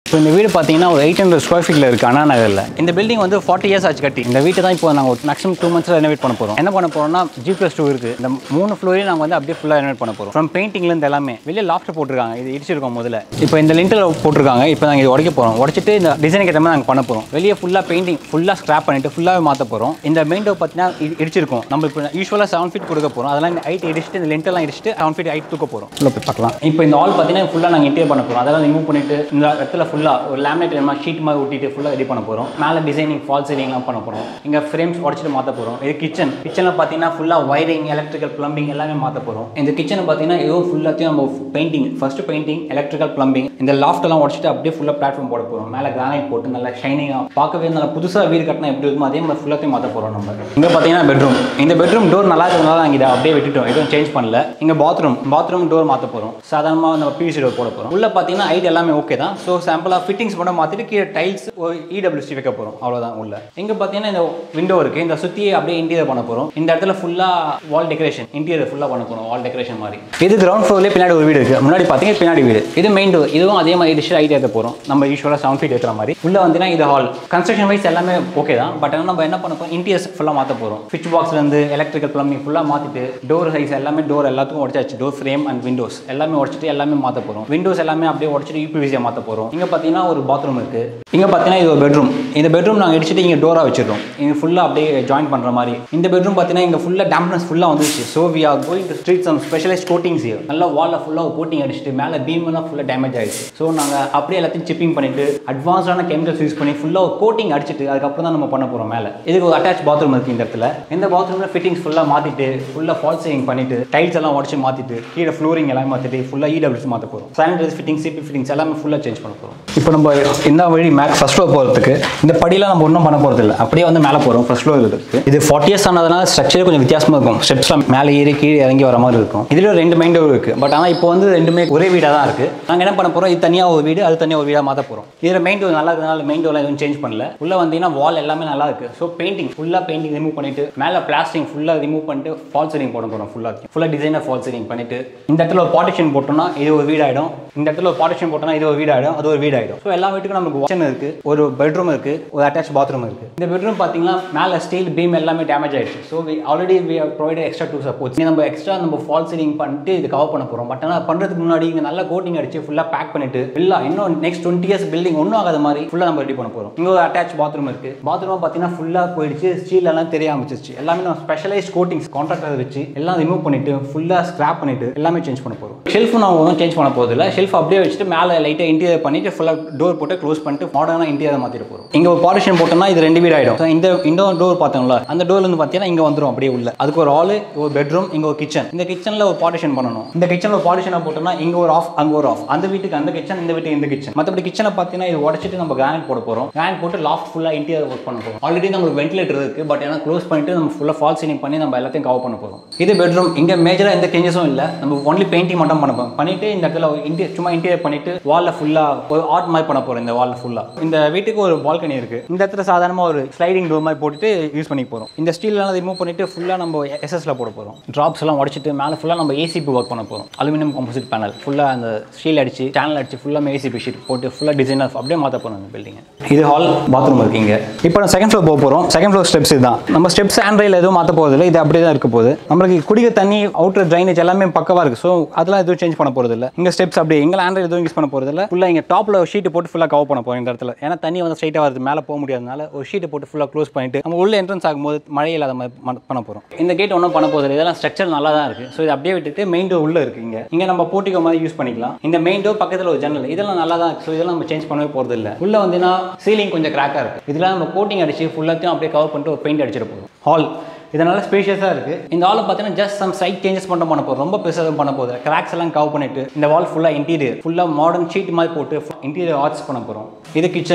இப்போ இந்த வீடு பார்த்தீங்கன்னா ஒரு எயிட் ஹண்ட்ரட் ஸ்கொயர் ஃபீட்டில் இருக்குது அண்ணா நகரில் இந்த பில்டிங் வந்து ஃபார்ட்டி இயர்ஸ் ஆச்சு கட்டி இந்த வீட்டை தான் இப்போ நாங்கள் ஒரு மேக்ஸிமம் டூ மந்த்ஸில் ரெனோவேட் பண்ண போகிறோம் என்ன பண்ண போகிறோம்னா ஜி ப்ளஸ் டூ இருக்குது இந்த மூணு ஃப்ளோரையும் நாங்கள் வந்து அப்படியே ஃபுல்லாக ரெனோவேட் பண்ண போகிறோம் ஃப்ரம் பெயிண்டிங்லேருந்து எல்லாமே வெளியே லாஃப்ட் போட்டிருக்காங்க இது இடிச்சிருக்கோம் முதல்ல இப்போ இந்த லிண்டர் போட்டிருக்காங்க இப்போ நாங்கள் இது உடைக்க போகிறோம் உடைச்சிட்டு இந்த டிசைனுக்கு ஏற்ற மாதிரி நாங்கள் பண்ண போகிறோம் வெளியே ஃபுல்லாக பெயிண்டிங் ஃபுல்லாக ஸ்க்ராப் பண்ணிட்டு ஃபுல்லாக மாற்ற போகிறோம் இந்த மெயின் டோர் பார்த்தீங்கன்னா இ- இடிச்சிருக்கும் நம்ம இப்போ யூஸ்வலாக செவன் ஃபீட் கொடுக்க போகிறோம் அதெல்லாம் இந்த ஹைட் இடிச்சிட்டு இந்த லென்ட்டெல்லாம் இடிச்சிட்டு செவன் ஃபீட் ஹைட் தூக்க போகிறோம் உள்ள போய் பார்க்கலாம் இப்போ இந்த ஆல் பார்த்தீங்கன்னா ஃபுல்லாக நாங்கள் இன்டீரியர் பண்ண போகிறோம் அதெல்லாம் ரிமூவ் பண்ணிட்டு இந்த இடத்துல ஃபுல்லாக ஒரு லேமினேட் ஷீட் மாதிரி ஒட்டிட்டு ஃபுல்லாக ரெடி பண்ண போகிறோம் மேலே டிசைனிங் ஃபால் சீலிங்லாம் பண்ண போகிறோம் இங்கே ஃப்ரேம்ஸ் உடச்சிட்டு மாற்ற போகிறோம் இது கிச்சன் கிச்சனில் பார்த்தீங்கன்னா ஃபுல்லாக வயரிங் எலக்ட்ரிக்கல் ப்ளம்பிங் எல்லாமே மாற்ற போகிறோம் இந்த கிச்சனை பார்த்தீங்கன்னா இதுவும் ஃபுல்லாத்தையும் நம்ம painting first painting electrical plumbing இந்த லாஃப்ட் எல்லாம் உடச்சிட்டு அப்படியே ஃபுல்லாக பிளாட்ஃபார்ம் போட போகிறோம் மேலே கிரானைட் போட்டு நல்லா ஷைனிங்காக பார்க்கவே நல்லா புதுசாக வீடு கட்டினா எப்படி இருக்குமோ அதே மாதிரி ஃபுல்லாத்தையும் மாற்ற போகிறோம் நம்ம இங்கே பார்த்தீங்கன்னா பெட்ரூம் இந்த பெட்ரூம் டோர் நல்லா இருக்கிறதுனால நாங்கள் இதை அப்படியே விட்டுட்டோம் எதுவும் சேஞ்ச் பண்ணல இங்கே பாத்ரூம் பாத்ரூம் டோர் மாற்ற போகிறோம் சாதாரணமாக நம்ம பிவிசி டோர் போட போகிறோம் உள்ள பார்த்தீங்கன்னா ஐட் எல்லாமே ஓகே தான் ஸோ சாம்பிளாக ஃபிட்டிங்ஸ் மட்டும் மாற்றிட்டு கீழே டைல்ஸ் ஒரு இடபிள்யூசி வைக்க போகிறோம் அவ்வளோதான் உள்ள இங்கே பார்த்தீங்கன்னா இந்த விண்டோ இருக்குது இந்த சுற்றியே அப்படியே இன்டீரியர் பண்ண போகிறோம் இந்த இடத்துல ஃபுல்லாக வால் டெக்கரேஷன் இன்டீரியர் ஃபுல்லாக பண்ண போகிறோம் வால் டெக்கரேஷன் மாதிரி இது கிரவுண்ட் ஃப்ளோர்லேயே பின்னாடி ஒரு வீடு இருக்குது முன்னாடி பார்த்தீங்கன்னா பின்னாடி வீடு இது மெயின் டோர் இதுவும் அதே மாதிரி டிஷ் ஐட் ஏற்ற போகிறோம் நம்ம யூஸ்வலாக செவன் ஃபீட் ஏற்றுற மாதிரி உள்ள வந்தீங்கன்னா இது ஹால் கன்ஸ்ட்ரக்ஷன் வைஸ் எல்லாமே ஓகே தான் பட் ஆனால் நம்ம என்ன பண்ண போகிறோம் இன்டீரியர்ஸ் ஃபுல்லாக மாற்ற போகிறோம் ஸ்விட்ச் பாக்ஸ்லேருந்து எலக்ட்ரிக்கல் ப்ளம்பிங் ஃபுல்லாக மாற்றிட்டு டோர் சைஸ் எல்லாமே டோர் எல்லாத்துக்கும் உடச்சாச்சு டோர் ஃப்ரேம் அண்ட் விண்டோஸ் எல்லாமே உடச்சிட்டு எல்லாமே மாற்ற போகிறோம் விண்டோஸ் எல்லாமே அப்படியே உடச்சிட்டு யூபிவிசியாக மாற்ற போகிறோம் இங்கே பார்த்தீங்கன்னா ஒரு பாத்ரூம் இருக்குது இங்கே பார்த்தீங்கன்னா இது ஒரு பெட்ரூம் இந்த பெட்ரூம் நாங்கள் இடிச்சிட்டு இங்கே டோராக வச்சிருக்கோம் இங்கே ஃபுல்லாக அப்படியே ஜாயின் பண்ணுற மாதிரி இந்த பெட்ரூம் பார்த்தீங்கன்னா இங்கே ஃபுல்லாக டேம்ப்னஸ் ஃபுல்லாக வந்துருச்சு so we are going to treat some specialise coatings here நல்லா வாலில் ஃபுல்லாக கோட்டிங் அடிச்சுட்டு மேலே பீம் எல்லாம் ஃபுல்லாக டேமேஜ் ஆயிடுச்சு ஸோ நாங்கள் அப்படியே எல்லாத்தையும் சிப்பிங் பண்ணிட்டு அட்வான்ஸ்டான கெமிக்கல்ஸ் யூஸ் பண்ணி ஃபுல்லாக கோட்டிங் அடிச்சிட்டு அதுக்கப்புறம் தான் நம்ம பண்ண போகிறோம் மேலே இதுக்கு ஒரு அட்டாச் பாத்ரூம் இருக்குது இந்த இடத்துல இந்த பாத்ரூமில் ஃபிட்டிங்ஸ் ஃபுல்லாக மாற்றிட்டு ஃபுல்லாக ஃபால் சீலிங் பண்ணிட்டு டைல்ஸ் எல்லாம் உடச்சி மாற்றிட்டு கீழே ஃப்ளோரிங் எல்லாம் மாற்றிட்டு ஃபுல்லாக இடபிள்யூஸ் மாற்ற போகிறோம் சானிடைஸ் ஃபிட்டிங் சிபி ஃபிட்டிங்ஸ் எல்லாமே ஃபுல்லாக சேஞ்ச் பண்ண போகிறோம் இப்போ நம்ம இந்த வழி மேக் ஃபர்ஸ்ட் ஃப்ளோர் போகிறதுக்கு இந்த படியெல்லாம் நம்ம ஒன்றும் பண்ண போகிறது இல்லை அப்படியே வந்து மேலே போகிறோம் ஃபர்ஸ்ட் ஃப்ளோர் இருக்குது இது ஃபார்ட்டி இயர்ஸ் ஆனதுனால ஸ்ட்ரக்சரே கொஞ்சம் வித்தியாசமாக இருக்கும் ஸ்டெப்ஸ்லாம் மேலே ஏறி கீழே இறங்கி வர மாதிரி இருக்கும் இதில் ரெண்டு மெயின் டோர் இருக்குது பட் ஆனால் இப்போ வந்து ரெண்டுமே ஒரே வீடாக தான் இருக்குது நாங்கள் என்ன பண்ண போகிறோம் இது தனியாக ஒரு வீடு அது தனியாக ஒரு வீடாக மாற்ற போகிறோம் இதில் மெயின் டோர் நல்லா இருக்கிறதுனால மெயின் டோர்லாம் எதுவும் சேஞ்ச் பண்ணல உள்ள வந்தீங்கன்னா வால் எல்லாமே நல்லா இருக்குது ஸோ பெயிண்டிங் ஃபுல்லாக பெயிண்டிங் ரிமூவ் பண்ணிட்டு மேலே பிளாஸ்டிங் ஃபுல்லாக ரிமூவ் பண்ணிட்டு ஃபால் சீலிங் போட போகிறோம் ஃபுல்லாக ஃபுல்லாக டிசைனாக ஃபால் சீலிங் பண்ணிட்டு இந்த இடத்துல ஒரு பார்ட்டிஷன் போட்டோம்னா இது ஒரு வீடாயிடும் இந்த இடத்துல ஒரு பார்ட்டிஷன் போட்டோம்னா இது ஒரு வீடாயிடும் அது ஒரு வீடாயிடும் ஸோ எல்லா வீட்டுக்கும் நமக்கு கிச்சன் இருக்குது ஒரு பெட்ரூம் இருக்குது ஒரு அட்டாச் பாத்ரூம் இருக்குது இந்த பெட்ரூம் பார்த்தீங்கன்னா மேலே ஸ்டீல் பீம் எல்லாமே டேமேஜ் ஆயிடுச்சு so already we provide extra two supports நம்ம எக்ஸ்ட்ரா நம்ம ஃபால் சீலிங் பண்ணிட்டு இது கவர் பண்ண போகிறோம் பட் ஆனால் பண்ணுறதுக்கு முன்னாடி இங்கே நல்லா கோட்டிங் அடிச்சு ஃபுல்லாக பேக் பண்ணிட்டு எல்லாம் இன்னும் நெக்ஸ்ட் டுவெண்ட்டி இயர்ஸ் பில்டிங் ஒன்றும் ஆகாத மாதிரி ஃபுல்லாக நம்ம ரெடி பண்ண போகிறோம் இங்கே ஒரு அட்டாச் பாத்ரூம் இருக்குது பாத்ரூம் பார்த்தீங்கன்னா ஃபுல்லாக போயிடுச்சு ஸ்டீல் எல்லாம் தெரிய ஆரம்பிச்சிருச்சு எல்லாமே நம்ம ஸ்பெஷலைஸ் கோட்டிங்ஸ் கான்ட்ராக்டர் வச்சு எல்லாம் ரிமூவ் பண்ணிட்டு ஃபுல்லாக ஸ்க்ராப் பண்ணிட்டு எல்லாமே சேஞ்ச் பண்ண போகிறோம் ஷெல்ஃப் நான் ஒன்றும் சேஞ்ச் பண்ண போகிறது இல்லை ஷெல்ஃப் அப்படியே வச்சுட்டு மேலே லைட்டாக இன்டீரியர் பண்ணிட்டு ஃபுல்லாக டோர் போட்டு க்ளோஸ் பண்ணிட்டு மாடர்னாக இன்டீரியர் மாற்றிட்டு போகிறோம் இங்கே ஒரு பார்ட்டிஷன் போட்டோம்னா இது ரெண்டு வீடு ஆகிடும் இந்த இந்த டோர் பார்த்தோம்ல அந்த டோர்ல இருந்து பார்த்தீங்கன்னா இங்கே வந்துடும் அப்படியே உள்ள அதுக்கு ஒரு ஹால் ஒரு பெட்ரூம் இங்கே ஒரு கிச்சன் இந்த கிச்சனில் ஒரு பார்ட்டிஷன் பண்ணணும் இந்த கிச்சனில் ஒரு பார்ட்டிஷனாக போட்டோம்னா இங்கே ஒரு ஆஃப் அங்கே ஒரு ஆஃப் அந்த வீட்டுக்கு அந்த கிச்சன் இந்த வீட்டுக்கு இந்த கிச்சன் மற்றபடி கிச்சனை பார்த்தீங்கன்னா இது உடச்சிட்டு நம்ம கிரானைட் போட போகிறோம் கிரானைட் போட்டு லாஃப்ட் ஃபுல்லாக இன்டீரியர் ஒர்க் பண்ண போகிறோம் ஆல்ரெடி நமக்கு வென்டிலேட்டர் இருக்குது பட் ஏன்னா க்ளோஸ் பண்ணிட்டு நம்ம ஃபுல்லாக ஃபால் சீலிங் பண்ணி நம்ம எல்லாத்தையும் கவர் பண்ண போகிறோம் இது பெட்ரூம் இங்கே மேஜராக எந்த சேஞ்சஸும் இல்லை நம்ம ஒன்லி பெயிண்டிங் மட்டும் பண்ண போகிறோம் பண்ணிட்டு இந்த இடத்துல இன்டீ சும்மா இன்டீரியர் பண்ணிட்டு வாலில் ஃபுல்லாக ஒரு ஆர்ட் மாதிரி பண்ண போகிறோம் இந்த வாலில் ஃபுல்லாக இந்த வீட்டுக்கு ஒரு பால்கனி இருக்குது இந்த இடத்துல சாதாரணமாக ஒரு ஸ்லைடிங் டோர் மாதிரி போட்டுட்டு யூஸ் பண்ணி போகிறோம் இந்த ஸ்டீல்லாம் ரிமூவ் பண்ணிட்டு ஃபுல்லாக நம்ம எஸ்எஸ்ல போட போகிறோம் ட்ராப்ஸ் எல்லாம் உடச்சிட்டு மேலே ஃபுல்லாக நம்ம ஏசிபி ஒர்க் பண்ண போகிறோம் அலுமினியம் காம்போசிட் பேனல் ஃபுல்லாக அந்த ஸ்டீல் அடிச்சு சேனல் அடிச்சு ஃபுல்லாக ஏசிபி ஷீட் போட்டு ஃபுல்லாக டிசைனர் அப்படியே மாற்ற போகிறோம் இந்த பில்டிங் இது ஹால் பாத்ரூம் இருக்கீங்க இப்போ நம்ம செகண்ட் ஃப்ளோர் போக போகிறோம் செகண்ட் ஃப்ளோர் ஸ்டெப்ஸ் இதுதான் நம்ம ஸ்டெப்ஸ் ஹேண்ட்ரைல் எதுவும் மாற்ற போகிறது இல்லை இது அப்படியே தான் இருக்க போகுது நம்மளுக்கு குடிக்க தண்ணி அவுட்டர் ட்ரைனேஜ் எல்லாமே பக்கவாக இருக்குது ஸோ அதெல்லாம் எதுவும் சேஞ்ச் பண்ண போகிறது இல்லை இங்கே ஸ்டெப்ஸ் அப்படியே எங்களை ஹேண்ட்ரைல் எதுவும் யூஸ் பண்ண போகிறது இல்லை ஃபுல்லாக இங்கே டாப்பில் ஷீட் போட்டு ஃபுல்லாக கவர் பண்ண போகிறோம் இந்த இடத்துல ஏன்னா தண்ணி வந்து ஸ்ட்ரைட்டாக வருது மேலே போக முடியாதனால ஒரு ஷீட்டை போட்டு ஃபுல்லாக க்ளோஸ் பண்ணிட்டு நம்ம உள்ள என்ட்ரன்ஸ் ஆகும்போது மழை இல்லாத மாதிரி ம- பண்ண போகிறோம் இந்த கேட் ஒன்றும் பண்ண போகிறது இதெல்லாம் ஸ்ட்ரக்சர் நல்லா தான் இருக்குது ஸோ இது அப்படியே விட்டுட்டு மெயின் டோர் உள்ளே இருக்குது இங்கே இங்கே நம்ம போட்டிக்கோ மாதிரி யூஸ் பண்ணிக்கலாம் இந்த மெயின் டோர் பக்கத்தில் ஒரு ஜன்னல் இதெல்லாம் நல்லா தான் ஸோ இதெல்லாம் நம்ம சேஞ்ச் பண்ணவே போகிறது இல்லை உள்ளே வந்தீங்கன்னா சீலிங் கொஞ்சம் கிராக்காக இருக்குது இதெல்லாம் நம்ம கோட்டிங் அடிச்சு ஃபுல்லாத்தையும் அப்படியே கவர் பண்ணிட்டு ஒரு பெயிண்ட் அடிச்சிட போகிறோம் ஹால் இதனால ஸ்பேஷியஸாக இருக்குது இந்த ஹாலில் பார்த்தீங்கன்னா ஜஸ்ட் சம் சைட் சேஞ்சஸ் மட்டும் பண்ண போகிறோம் ரொம்ப பெருசாக பண்ண போகுது கிராக்ஸ் எல்லாம் கவர் பண்ணிட்டு இந்த வால் ஃபுல்லாக இன்டீரியர் ஃபுல்லாக மாடர்ன் ஷீட் மாதிரி போட்டு இன்டீரியர் ஆர்ட்ஸ் பண்ண போகிறோம் இது கிச்சன்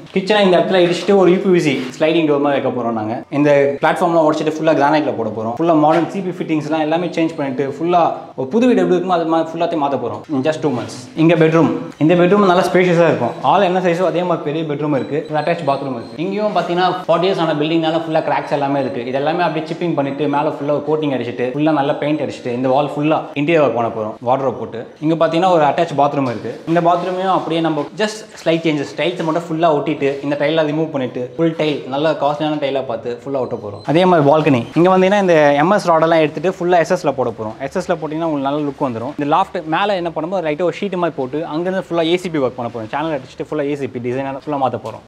கிச்சனை இந்த இடத்துல இடிச்சுட்டு ஒரு யூபிவிசி ஸ்லைடிங் டோர் மாதிரி வைக்க போகிறோம் நாங்கள் இந்த பிளாட்ஃபார்ம்லாம் உடச்சிட்டு ஃபுல்லாக கிரானைட்டில் போட போகிறோம் ஃபுல்லாக மாடர்ன் சிபி ஃபிட்டிங்ஸ்லாம் எல்லாமே சேஞ்ச் பண்ணிட்டு ஃபுல்லாக ஒரு புது வீடு எப்படி இருக்குமோ அது மாதிரி ஃபுல்லாத்தையும் மாற்ற போகிறோம் ஜஸ்ட் டூ மந்த்ஸ் இங்கே பெட்ரூம் இந்த பெட்ரூம் நல்லா ஸ்பேஷியஸாக இருக்கும் ஆல் என்ன சைஸோ அதே மாதிரி பெரிய பெட்ரூம் இருக்குது அட்டாச் பாத்ரூம் இருக்குது இங்கேயும் பார்த்தீங்கன்னா ஃபார்ட்டி இயர்ஸ் ஆன பில்டிங்னால ஃபுல்லாக கிராக்ஸ் எல்லாமே இருக்குது இது எல்லாமே அப்படியே சிப்பிங் பண்ணிட்டு மேலே ஃபுல்லாக கோட்டிங் அடிச்சிட்டு ஃபுல்லாக நல்லா பெயிண்ட் அடிச்சிட்டு இந்த வால் ஃபுல்லாக இன்டீரியர் ஒர்க் பண்ண போகிறோம் வாட்ரோப் போட்டு இங்கே பார்த்தீங்கன்னா ஒரு அட்டாச் பாத்ரூம் இருக்குது இந்த பாத்ரூமையும் அப்படியே நம்ம ஜஸ்ட் ஸ்லைட் சேஞ்சஸ் டைல்ஸ் மட்டும் ஃபுல்லாக ஒட்டிட்டு இந்த டைலை ரிமூவ் பண்ணிட்டு ஃபுல் டைல் நல்ல காஸ்ட்லியான டைலாக பார்த்து ஃபுல்லாக ஒட்ட போகிறோம் அதே மாதிரி பால்கனி இங்கே வந்தீங்கன்னா இந்த எம்எஸ் ராடெல்லாம் எடுத்துட்டு ஃபுல்லாக எஸ்எஸ்ல போட போகிறோம் எஸ்எஸ்ல போட்டிங்கன்னா உங்களுக்கு நல்ல லுக் வந்துடும் இந்த லாஃப்ட் மேலே என்ன பண்ணும்போது ரைட்டாக ஒரு ஷீட் மாதிரி போட்டு அங்கேருந்து ஃபுல்லாக ஏசிபி ஒர்க் பண்ண போகிறோம் சேனல் அடிச்சுட்டு ஃபுல்லாக ஏசிபி டிசைனாக ஃபுல்லாக மாற்ற போகிறோம்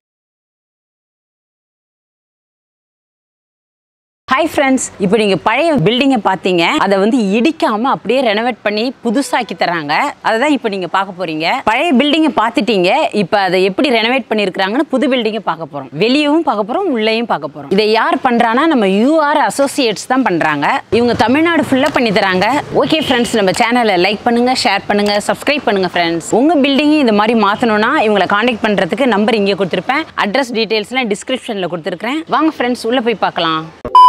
ஹாய் ஃப்ரெண்ட்ஸ் இப்போ நீங்கள் பழைய பில்டிங்கை பார்த்தீங்க அதை வந்து இடிக்காம அப்படியே ரெனோவேட் பண்ணி புதுசாக்கி தராங்க அதை தான் இப்போ நீங்கள் பார்க்க போறீங்க பழைய பில்டிங்கை பார்த்துட்டீங்க இப்போ அதை எப்படி ரெனோவேட் பண்ணியிருக்கிறாங்கன்னு புது பில்டிங்கை பார்க்க போகிறோம் வெளியவும் பார்க்க போகிறோம் உள்ளேயும் பார்க்க போகிறோம் இதை யார் பண்ணுறான்னா நம்ம யூஆர் அசோசியேட்ஸ் தான் பண்ணுறாங்க இவங்க தமிழ்நாடு ஃபுல்லாக பண்ணி தராங்க ஓகே ஃப்ரெண்ட்ஸ் நம்ம சேனலை லைக் பண்ணுங்கள் ஷேர் பண்ணுங்கள் சப்ஸ்கிரைப் பண்ணுங்கள் ஃப்ரெண்ட்ஸ் உங்கள் பில்டிங்கையும் இது மாதிரி மாற்றணும்னா இவங்களை காண்டாக்ட் பண்ணுறதுக்கு நம்பர் இங்கே கொடுத்துருப்பேன் அட்ரஸ் டீட்டெயில்ஸ்லாம் டிஸ்கிரிப்ஷனில் கொடுத்துருக்கேன் வாங்க ஃப்ரெண்ட்ஸ் உள்ளே போய் பார்க்கலாம்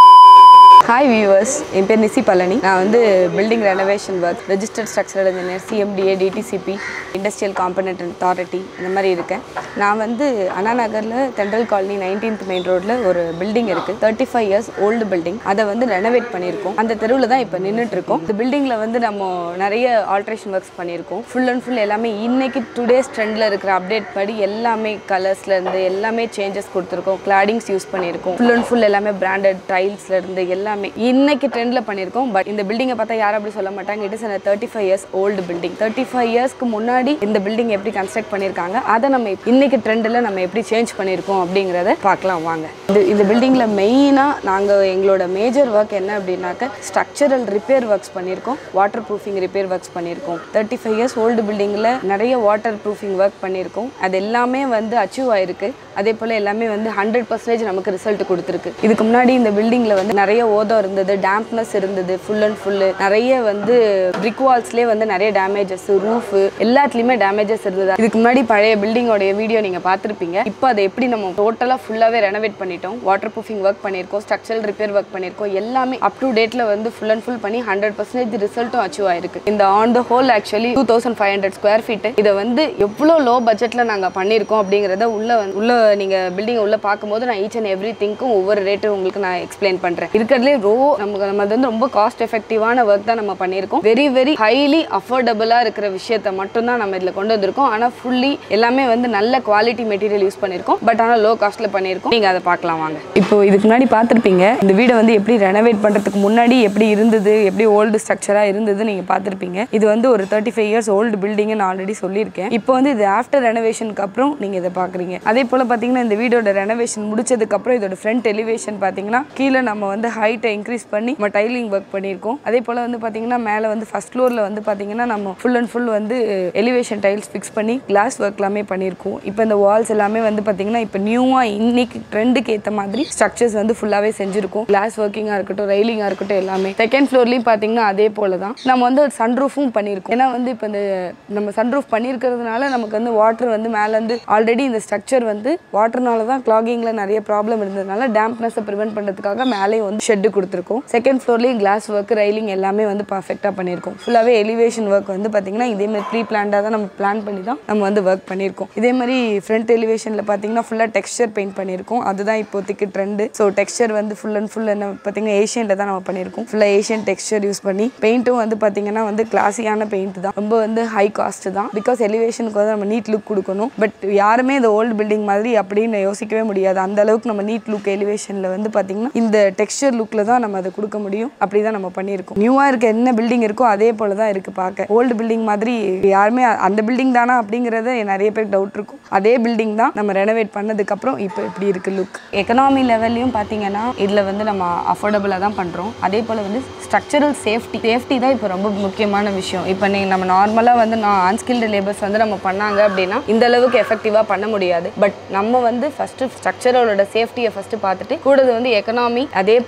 ஹாய் வியூவர்ஸ் என் பேர் நிசி பழனி நான் வந்து building renovation work registered structural engineer CMDA DTCP industrial component authority இந்த மாதிரி இருக்கேன் நான் வந்து அண்ணா நகரில் தென்றல் காலனி நைன்டீன்த் மெயின் ரோட்டில் ஒரு பில்டிங் இருக்குது thirty five years old building அதை வந்து ரெனோவேட் பண்ணியிருக்கோம் அந்த தெருவில் தான் இப்போ நின்றுட்டு இருக்கோம் இந்த பில்டிங்கில் வந்து நம்ம நிறைய ஆல்ட்ரேஷன் ஒர்க்ஸ் பண்ணியிருக்கோம் ஃபுல் அண்ட் ஃபுல் எல்லாமே இன்னைக்கு டுடேஸ் ட்ரெண்டில் இருக்கிற அப்டேட் படி எல்லாமே கலர்ஸ்லேருந்து எல்லாமே சேஞ்சஸ் கொடுத்துருக்கோம் கிளாடிங்ஸ் யூஸ் பண்ணியிருக்கோம் ஃபுல் அண்ட் ஃபுல் எல்லாமே பிராண்டட் டைல்ஸ்லேருந்து எல்லாமே இன்னைக்கு ட்ரெண்டில் பண்ணியிருக்கோம் பட் இந்த பில்டிங்கை பார்த்தா யாரும் அப்படி சொல்ல மாட்டாங்க it is thirty five years old building thirty five இயர்ஸ்க்கு முன்னாடி இந்த பில்டிங் எப்படி கன்ஸ்ட்ரக்ட் பண்ணியிருக்காங்க அதை நம்ம இப்ப- இன்னைக்கு ட்ரெண்டில் நம்ம எப்படி சேஞ்ச் பண்ணியிருக்கோம் அப்படிங்கிறத பார்க்கலாம் வாங்க இது இந்த பில்டிங்கில் மெயினாக நாங்கள் எங்களோட மேஜர் ஒர்க் என்ன அப்படின்னாக்க ஸ்ட்ரக்சரல் ரிப்பேர் ஒர்க்ஸ் பண்ணியிருக்கோம் வாட்டர் ப்ரூஃபிங் ரிப்பேர் ஒர்க்ஸ் பண்ணியிருக்கோம் தேர்ட்டி ஃபைவ் இயர்ஸ் ஓல்டு பில்டிங்கில் நிறைய வாட்டர் ப்ரூஃபிங் ஒர்க் பண்ணியிருக்கோம் அது எல்லாமே வந்து அச்சீவ் ஆயிருக்கு அதே போல் எல்லாமே வந்து ஹண்ட்ரட் பர்சன்டேஜ் நமக்கு ரிசல்ட் கொடுத்துருக்கு இதுக்கு முன்னாடி இந்த பில்டிங்கில் வந்து நிறைய ஓதம் இருந்தது டேம்ப்னஸ் இருந்தது ஃபுல் அண்ட் ஃபுல்லு நிறைய வந்து பிரிக் வால்ஸ்லேயே வந்து நிறைய டேமேஜஸ் ரூஃப் எல்லாத்துலேயுமே டேமேஜஸ் இருந்தது இதுக்கு முன்னாடி பழைய பில்டிங்கோடைய வீடியோ நீங்கள் பார்த்துருப்பீங்க இப்போ அதை எப்படி நம்ம டோட்டலாக ஃபுல்லாகவே ரெனோவேட் பண்ணிட்டோம் வாட்டர் ப்ரூஃபிங் ஒர்க் பண்ணியிருக்கோம் ஸ்ட்ரக்சரல் ரிப்பேர் ஒர்க் பண்ணியிருக்கோம் எல்லாமே அப் டு டேட்டில் வந்து ஃபுல் அண்ட் ஃபுல் பண்ணி ஹண்ட்ரட் பர்சன்டேஜ் ரிசல்ட்டும் அச்சீவ் ஆயிருக்கு இந்த on the whole actually two thousand five hundred square feet இதை வந்து எவ்வளோ லோ பட்ஜெட்டில் நாங்கள் பண்ணியிருக்கோம் அப்படிங்கிறத உள்ள வந்து உள்ள நீங்கள் பில்டிங் உள்ள பார்க்கும்போது நான் ஈச் அண்ட் எவ்ரி திங்க்கும் ஒவ்வொரு ரேட்டும் உங்களுக்கு நான் எக்ஸ்பிளைன் பண்ணுறேன் இருக்கிறதுலே ரோ நமக்கு நம்ம அது வந்து ரொம்ப காஸ்ட் எஃபெக்டிவான ஒர்க் தான் நம்ம பண்ணியிருக்கோம் வெரி வெரி ஹைலி அஃபோர்டபுளாக இருக்கிற விஷயத்த மட்டும்தான் நம்ம இதில் கொண்டு வந்திருக்கோம் ஆனால் ஃபுல்லி எல்லாமே வந்து நல்ல குவாலிட்டி மெட்டீரியல் யூஸ் பண்ணியிருக்கோம் பட் ஆனால் லோ காஸ்ட்டில் பண்ணியிருக்கோம் நீங்கள் அதை பார்க்கலாம் வாங்க இப்போ இதுக்கு முன்னாடி பார்த்துருப்பீங்க இந்த வீடை வந்து எப்படி ரெனோவேட் பண்ணுறதுக்கு முன்னாடி எப்படி இருந்தது எப்படி ஓல்டு ஸ்ட்ரக்சராக இருந்தது நீங்கள் பார்த்துருப்பீங்க இது வந்து ஒரு தேர்ட்டி ஃபைவ் இயர்ஸ் ஓல்டு பில்டிங்னு நான் ஆல்ரெடி சொல்லியிருக்கேன் இப்போ வந்து இது ஆஃப்டர் ரெனோவேஷனுக்கு அப்புறம் நீங்கள் இதை பார்க்குறீங்க அதே போல் பார்த்தீங்கன்னா இந்த வீடோட ரெனோவேஷன் முடிச்சதுக்கப்புறம் இதோட ஃப்ரண்ட் எலிவேஷன் பார்த்தீங்கன்னா கீழே நம்ம வந்து ஹைட்டை இன்க்ரீஸ் பண்ணி நம்ம டைலிங் ஒர்க் பண்ணியிருக்கோம் அதே போல் வந்து பார்த்தீங்கன்னா மேலே வந்து ஃபர்ஸ்ட் ஃப்ளோரில் வந்து பார்த்தீங்கன்னா நம்ம ஃபுல் அண்ட் ஃபுல் வந்து எலிவேஷன் டைல்ஸ் ஃபிக்ஸ் பண்ணி கிளாஸ் ஒர்க் எல்லாமே பண்ணியிருக்கோம் இப்போ இந்த வால்ஸ் எல்லாமே வந்து பார்த்தீங்கன்னா இப்போ நியூவாக இன்னைக்கு ட்ரெண்டுக்கு ஏற்ற மாதிரி ஸ்ட்ரக்சர்ஸ் வந்து ஃபுல்லாகவே செஞ்சுருக்கோம் கிளாஸ் ஒர்க்கிங்காக இருக்கட்டும் ரெயிலிங்காக இருக்கட்டும் எல்லாமே செகண்ட் ஃப்ளோர்லேயும் பார்த்தீங்கன்னா அதே போல தான் நம்ம வந்து சன்ரூஃபும் பண்ணியிருக்கோம் ஏன்னா வந்து இப்போ இந்த நம்ம சன்ரூஃப் பண்ணியிருக்கிறதுனால நமக்கு வந்து வாட்டர் வந்து மேலேருந்து ஆல்ரெடி இந்த ஸ்ட்ரக்சர் வந்து வாட்டர்னால தான் கிளாகிங்கில் நிறைய ப்ராப்ளம் இருந்ததுனால டேம்ப்னஸை ப்ரிவென்ட் பண்ணுறதுக்காக மேலேயும் வந்து ஷெட்டு கொடுத்துருக்கோம் செகண்ட் ஃப்ளோர்லேயும் கிளாஸ் ஒர்க் ரைலிங் எல்லாமே வந்து பர்ஃபெக்டாக பண்ணியிருக்கோம் ஃபுல்லாகவே எலிவேஷன் ஒர்க் வந்து பார்த்தீங்கன்னா இதே மாதிரி ப்ரீ பிளான்டாக தான் நம்ம பிளான் பண்ணி தான் நம்ம வந்து ஒர்க் பண்ணியிருக்கோம் இதே மாதிரி ஃப்ரண்ட் எலிவேஷனில் பார்த்தீங்கன்னா ஃபுல்லாக டெக்ஸ்சர் பெயிண்ட் பண்ணியிருக்கோம் அதுதான் இப்போதைக்கு ட்ரெண்டு ஸோ டெக்ஸ்சர் வந்து ஃபுல் அண்ட் ஃபுல் என்ன பார்த்தீங்கன்னா ஏஷியனில் தான் நம்ம பண்ணியிருக்கோம் ஃபுல்லாக ஏஷியன் டெக்ஸ்சர் யூஸ் பண்ணி பெயிண்ட்டும் வந்து பார்த்தீங்கன்னா வந்து கிளாஸியான பெயிண்ட் தான் ரொம்ப வந்து ஹை காஸ்ட் தான் பிகாஸ் எலிவேஷனுக்கு வந்து நம்ம நீட் லுக் கொடுக்கணும் பட் யாருமே இந்த ஓல்டு பில்டிங் மாதிரி அப்படின்னு யோசிக்கவே முடியாது அந்த அளவுக்கு நம்ம நீட் லுக் எலிவேஷனில் வந்து பார்த்தீங்கன்னா இந்த டெக்ஸ்சர் லுக்கில் தான் நம்ம அதை கொடுக்க முடியும் அப்படி தான் நம்ம பண்ணியிருக்கோம் நியூவாக இருக்க என்ன பில்டிங் இருக்கோ அதே போல தான் இருக்குது பார்க்க ஓல்டு பில்டிங் மாதிரி யாருமே அந்த பில்டிங் தானா அப்படிங்கிறத நிறைய பேர் டவுட் இருக்கும் அதே பில்டிங் தான் நம்ம ரெனோவேட் பண்ணதுக்கப்புறம் இப்போ இப்படி இருக்கு லுக் எக்கனாமி லெவல்லையும் பார்த்தீங்கன்னா இதில் வந்து நம்ம அஃபோர்டபுளாக தான் பண்ணுறோம் அதே போல் வந்து ஸ்ட்ரக்சரல் சேஃப்டி சேஃப்டி தான் இப்போ ரொம்ப முக்கியமான விஷயம் இப்போ நீங்கள் நம்ம நார்மலாக வந்து நான் அன்ஸ்கில்டு லேபர்ஸ் வந்து நம்ம பண்ணாங்க அப்படின்னா இந்த அளவுக்கு எஃபெக்டிவாக பண்ண முடியாது பட் நம்ம வந்து ஃபஸ்ட்டு ஸ்ட்ரக்சரோட சேஃப்டியை ஃபஸ்ட்டு பார்த்துட்டு கூடது வந்து எக்கனாமி அதே போல் வந்து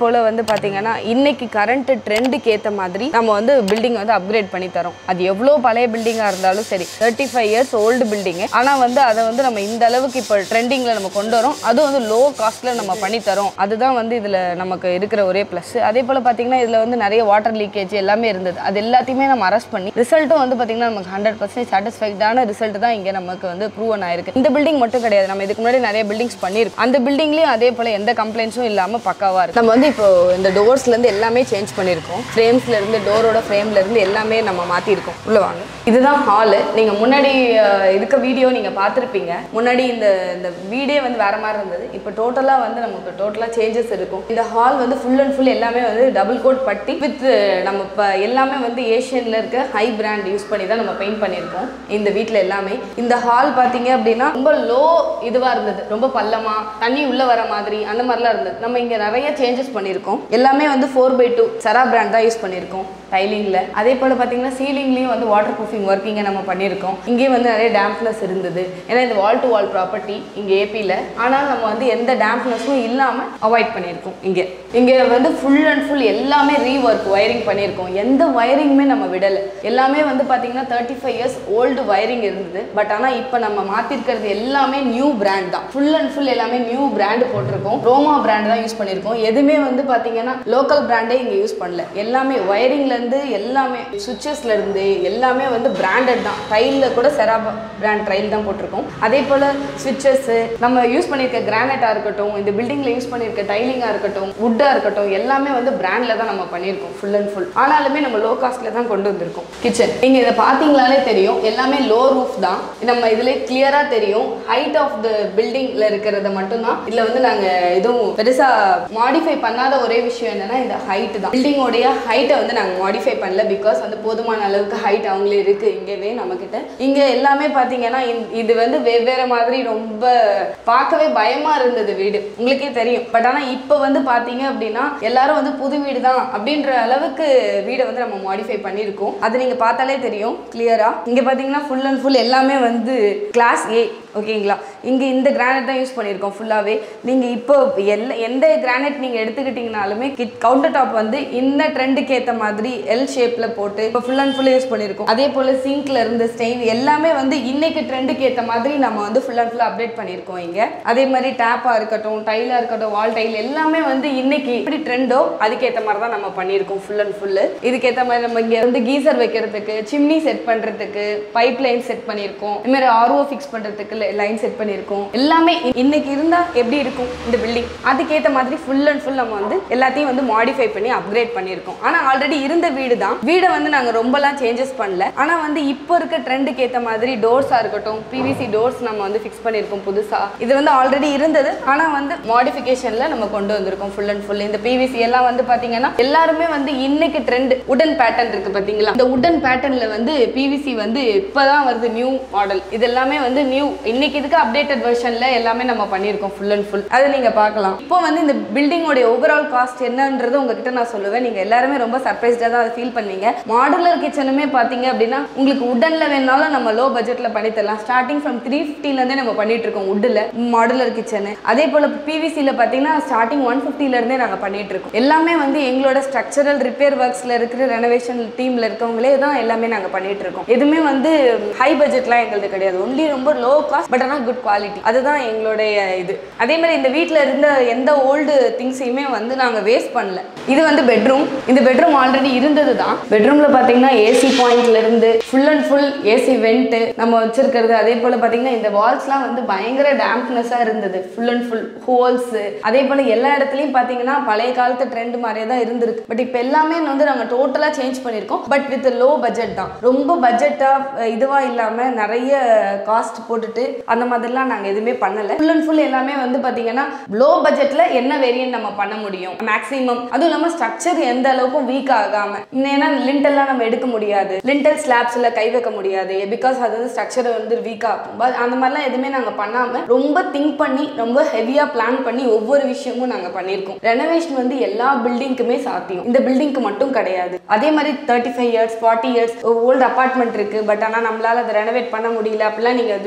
பார்த்தீங்கன்னா இன்னைக்கு கரண்ட் ட்ரெண்டுக்கு ஏற்ற மாதிரி நம்ம வந்து பில்டிங் வந்து அப்கிரேட் பண்ணி தரோம் அது எவ்வளோ பழைய பில்டிங்காக இருந்தாலும் சரி thirty five years old building ஆனால் வந்து அதை வந்து நம்ம இந்த அளவுக்கு இப்போ ட்ரெண்டிங்கில் நம்ம கொண்டு வரோம் அதுவும் வந்து லோ காஸ்ட்டில் நம்ம பண்ணி தரோம் அதுதான் வந்து இதில் நமக்கு இருக்கிற ஒரே ப்ளஸ் அதே போல் பார்த்தீங்கன்னா இதில் வந்து நிறைய வாட்டர் லீக்கேஜ் எல்லாமே இருந்தது அது எல்லாத்தையுமே நம்ம அரெஸ்ட் பண்ணி ரிசல்ட்டும் வந்து பார்த்தீங்கன்னா நமக்கு ஹண்ட்ரட் பர்சன்ட் சாட்டிஸ்ஃபைடான ரிசல்ட் தான் இங்கே நமக்கு வந்து ப்ரூவன் ஆயிருக்கு இந்த பில்டிங் மட்டும் கிடையாது நம்ம இதுக்கு முன்னாடி நிறைய பில்டிங்ஸ் பண்ணியிருக்கோம் அந்த பில்டிங்லேயும் அதே போல் எந்த கம்ப்ளைண்ட்ஸும் இல்லாமல் பக்காவாக இருக்கு நம்ம வந்து இப்போ இந்த டோர்ஸ்லேருந்து எல்லாமே சேஞ்ச் பண்ணியிருக்கோம் ஃப்ரேம்ஸ்ல இருந்து டோரோட ஃப்ரேம்ல இருந்து எல்லாமே நம்ம மாற்றிருக்கோம் உள்ள வாங்க இதுதான் ஹாலு நீங்கள் முன்னாடி அஹ், இருக்க வீடியோ நீங்கள் பார்த்துருப்பீங்க முன்னாடி இந்த இந்த வீடே வந்து வேற மாதிரி இருந்தது இப்போ டோட்டலாக வந்து நமக்கு டோட்டலாக சேஞ்சஸ் இருக்கும் இந்த ஹால் வந்து ஃபுல் அண்ட் ஃபுல் எல்லாமே வந்து டபுள் கோட் பட்டி வித் நம்ம இப்போ எல்லாமே வந்து ஏஷியனில் இருக்க ஹை பிராண்ட் யூஸ் பண்ணி தான் நம்ம பெயிண்ட் பண்ணியிருக்கோம் இந்த வீட்டில் எல்லாமே இந்த ஹால் பார்த்தீங்க அப்படின்னா ரொம்ப லோ இதுவாக இருந்தது ரொம்ப பள்ளமா தண்ணி உள்ளே வர மாதிரி அந்த மாதிரிலாம் இருந்தது நம்ம இங்கே நிறைய சேஞ்சஸ் பண்ணியிருக்கோம் எல்லாமே வந்து ஃபோர் பை டூ சரா பிராண்ட் தான் யூஸ் பண்ணியிருக்கோம் டைலிங்கில் அதே போல் பார்த்தீங்கன்னா சீலிங்லேயும் வந்து வாட்டர் ப்ரூஃபிங் ஒர்க்கிங்கை நம்ம பண்ணியிருக்கோம் இங்கேயும் வந்து நிறைய டேம்ப்னஸ் இருந்தது ஏன்னா இது வால் டு வால் ப்ராப்பர்ட்டி இங்கே ஏபியில் ஆனால் நம்ம வந்து எந்த டேம்ப்னஸும் இல்லாமல் அவாய்ட் பண்ணியிருக்கோம் இங்கே இங்கே வந்து ஃபுல் அண்ட் ஃபுல் எல்லாமே ரீஒர்க் ஒயரிங் பண்ணியிருக்கோம் எந்த ஒயரிங்குமே நம்ம விடலை எல்லாமே வந்து பார்த்தீங்கன்னா thirty five years old wiring இருந்தது பட் ஆனால் இப்போ நம்ம மாற்றிருக்கிறது எல்லாமே நியூ பிராண்ட் தான் ஃபுல் அண்ட் ஃபுல் எல்லாமே நியூ பிராண்ட் போட்டிருக்கோம் ரோமா பிராண்ட் தான் யூஸ் பண்ணியிருக்கோம் எதுவுமே வந்து பார்த்தீங்கன்னா லோக்கல் பிராண்டே இங்கே யூஸ் பண்ணல எல்லாமே ஒயரிங்லேருந்து எல்லாமே சுவிச்சஸ்ல இருந்து எல்லாமே வந்து பிராண்டட் தான் டைலில் கூட செரா பிராண்ட் டைல் தான் போட்டிருக்கோம் அதே போல் சுவிச்சஸ்ஸு நம்ம யூஸ் பண்ணியிருக்க கிரானைட்டாக இருக்கட்டும் இந்த பில்டிங்கில் யூஸ் பண்ணியிருக்க டைலிங்காக இருக்கட்டும் வுட்டாக இருக்கட்டும் எல்லாமே வந்து பிராண்டில் தான் நம்ம பண்ணியிருக்கோம் ஃபுல் அண்ட் ஃபுல் ஆனாலுமே நம்ம லோ காஸ்ட்டில் தான் கொண்டு வந்திருக்கோம் கிச்சன் நீங்கள் இதை பார்த்தீங்களாலே தெரியும் எல்லாமே லோ ரூஃப் தான் நம்ம இதில் கிளியராக தெரியும் ஹைட் ஆஃப் த பில்டிங்கில் இருக்கிறத மட்டும்தான் இதில் வந்து நாங்கள் எதுவும் பெருசாக மாடிஃபை பண்ணாத ஒரே விஷயம் என்னன்னா இந்த ஹைட் தான் பில்டிங்கோடைய ஹைட்டை வந்து நாங்கள் மாடிஃபை பண்ணல பிகாஸ் வந்து போதுமான அளவுக்கு ஹைட் அவங்களே இருக்கு இங்கேவே நம்மக்கிட்ட இங்கே எல்லாமே பார்த்தீங்கன்னா இந்த- இது வந்து வெவ்வேறு மாதிரி ரொம்ப பார்க்கவே பயமா இருந்தது வீடு உங்களுக்கே தெரியும் பட் ஆனால் இப்போ வந்து பார்த்தீங்க அப்படின்னா எல்லாரும் வந்து புது வீடு தான் அப்படின்ற அளவுக்கு வீடை வந்து நம்ம மாடிஃபை பண்ணியிருக்கோம் அது நீங்கள் பார்த்தாலே தெரியும் கிளியரா இங்கே பார்த்தீங்கன்னா ஃபுல் அண்ட் ஃபுல் எல்லாமே வந்து கிளாஸ் ஏ ஓகேங்களா இங்கே இந்த கிரானைட் தான் யூஸ் பண்ணியிருக்கோம் ஃபுல்லாகவே நீங்கள் இப்போ எல்லா எந்த கிரானைட் நீங்கள் எடுத்துக்கிட்டிங்கனாலுமே கிட் கவுண்டர் டாப் வந்து இந்த ட்ரெண்டுக்கு ஏற்ற மாதிரி எல் ஷேப்பில் போட்டு இப்போ ஃபுல் அண்ட் ஃபுல்லாக யூஸ் பண்ணியிருக்கோம் அதே போல் சிங்க்ல இருந்து ஸ்டெயின் எல்லாமே வந்து இன்னைக்கு ட்ரெண்டுக்கு ஏற்ற மாதிரி நம்ம வந்து ஃபுல் அண்ட் ஃபுல்லாக அப்டேட் பண்ணியிருக்கோம் இங்கே அதே மாதிரி டேப்பாக இருக்கட்டும் டைலாக இருக்கட்டும் வால் டைல் எல்லாமே வந்து இன்னைக்கு எப்படி ட்ரெண்டோ அதுக்கேற்ற மாதிரி தான் நம்ம பண்ணியிருக்கோம் ஃபுல் அண்ட் ஃபுல்லு இதுக்கேற்ற மாதிரி நம்ம இங்கே வந்து கீசர் வைக்கிறதுக்கு சிம்னி செட் பண்ணுறதுக்கு பைப் லைன் செட் பண்ணியிருக்கோம் இது மாதிரி ஆர்ஓ ஃபிக்ஸ் பண்ணுறதுக்கு லைன் செட் பண்ணியிருக்கோம் எல்லாமே இ- இன்னைக்கு இருந்தால் எப்படி இருக்கும் இந்த பில்டிங் அதுக்கேற்ற மாதிரி ஃபுல் அண்ட் ஃபுல் நம்ம வந்து எல்லாத்தையும் வந்து மாடிஃபை பண்ணி அப்கிரேட் பண்ணியிருக்கோம் ஆனால் ஆல்ரெடி இருந்த வீடு தான் வீடை வந்து நாங்கள் ரொம்பலாம் சேஞ்சஸ் பண்ணல ஆனால் வந்து இப்போ இருக்க ட்ரெண்டுக்கு ஏற்ற மாதிரி டோர்ஸாக இருக்கட்டும் பிவிசி டோர்ஸ் நம்ம வந்து ஃபிக்ஸ் பண்ணியிருக்கோம் புதுசாக இது வந்து ஆல்ரெடி இருந்தது ஆனால் வந்து மாடிஃபிகேஷனில் நம்ம கொண்டு வந்திருக்கோம் ஃபுல் அண்ட் ஃபுல் இந்த பிவிசி எல்லாம் வந்து பார்த்தீங்கன்னா எல்லாருமே வந்து இன்னைக்கு ட்ரெண்ட் உடன் பேட்டர்ன் இருக்கு பார்த்தீங்களா இந்த உடன் பேட்டர்னில் வந்து பிவிசி வந்து இப்போதான் வருது நியூ மாடல் இது எல்லாமே வந்து நியூ இன்னைக்கு இதுக்கு அப்டேட்டட் வெர்ஷனில் எல்லாமே நம்ம பண்ணியிருக்கோம் ஃபுல் அண்ட் ஃபுல் அதை நீங்கள் பார்க்கலாம் இப்போ வந்து இந்த பில்டிங்கோடைய ஓவரால் காஸ்ட் என்னன்றது உங்ககிட்ட நான் சொல்லுவேன் நீங்கள் எல்லாருமே ரொம்ப சர்ப்ரைஸ்டாக தான் அதை ஃபீல் பண்ணீங்க மாடுலர் கிச்சனுமே பார்த்தீங்க அப்படின்னா உங்களுக்கு உடனில் வேணாலும் நம்ம லோ பட்ஜெட்டில் பண்ணி தரலாம் ஸ்டார்டிங் ஃப்ரம் த்ரீ ஃபிஃப்டிலேருந்தே நம்ம பண்ணிட்டு இருக்கோம் உட்டில் மாடுலர் கிச்சனு அதே போல் பிவிசியில் பார்த்தீங்கன்னா ஸ்டார்டிங் ஒன் ஃபிஃப்டிலேருந்தே நாங்கள் பண்ணிட்டு இருக்கோம் எல்லாமே வந்து எங்களோட ஸ்ட்ரக்சரல் ரிப்பேர் ஒர்க்ஸில் இருக்கிற ரெனோவேஷன் டீமில் இருக்கவங்களே தான் எல்லாமே நாங்கள் பண்ணிட்டு இருக்கோம் எதுவுமே வந்து ஹை பட்ஜெட்லாம் எங்களுது கிடையாது ஒன்லி ரொம்ப லோ காஸ்ட் பட் ஆனால் குட் குவாலிட்டி அதுதான் எங்களுடைய இது அதே மாதிரி இந்த வீட்டில் இருந்த எந்த ஓல்டு திங்ஸையுமே வந்து நாங்கள் வேஸ்ட் பண்ணல இது வந்து பெட்ரூம் இந்த பெட்ரூம் ஆல்ரெடி இருந்தது தான் பெட்ரூமில் பார்த்தீங்கன்னா ஏசி பாயிண்ட்ல இருந்து full and full AC vent நம்ம வச்சிருக்கிறது அதே போல் பார்த்தீங்கன்னா இந்த வால்ஸ்லாம் வந்து பயங்கர டேம்ப்னஸாக இருந்தது ஃபுல் அண்ட் ஃபுல் ஹோல்ஸ் அதே போல் எல்லா இடத்துலையும் பார்த்தீங்கன்னா பழைய காலத்து ட்ரெண்ட் மாதிரியே தான் இருந்திருக்கு பட் இப்போ எல்லாமே வந்து நாங்கள் டோட்டலாக சேஞ்ச் பண்ணியிருக்கோம் பட் வித் லோ பட்ஜெட் தான் ரொம்ப பட்ஜெட்டாக இதுவாக இல்லாமல் நிறைய காஸ்ட் போட்டுட்டு அந்த மாதிரிலாம் நாங்கள் எதுவுமே பண்ணலை ஃபுல் அண்ட் ஃபுல் எல்லாமே வந்து பார்த்தீங்கன்னா லோ பட்ஜெட்டில் என்ன வேரியன்ட் நம்ம பண்ண முடியும் மேக்ஸிமம் அதுவும் இல்லாமல் ஸ்ட்ரக்சர் எந்த அளவுக்கும் வீக் ஆகாமல் ஏன்னா லிண்டெல்லாம் நம்ம எடுக்க முடியாது லிண்டல் ஸ்லாப்ஸில் கை வைக்க முடியாது பிகாஸ் அது வந்து ஸ்ட்ரக்சரை வந்து வீக் ஆகும் பட் அந்த மாதிரிலாம் எதுவுமே நாங்கள் பண்ணாமல் ரொம்ப திங்க் பண்ணி ரொம்ப ஹெவியாக பிளான் பண்ணி ஒவ்வொரு விஷயமும் நாங்கள் பண்ணியிருக்கோம் ரெனோவேஷன் வந்து எல்லா பில்டிங்க்குமே சாத்தியம் இந்த பில்டிங்க்கு மட்டும் கிடையாது அதே மாதிரி thirty five years forty years old apartment இருக்கு பட் ஆனால் நம்மளால அதை ரெனோவேட் பண்ண முடியல அப்படிலாம் நீங்கள் எதுவுமே வந்து வரி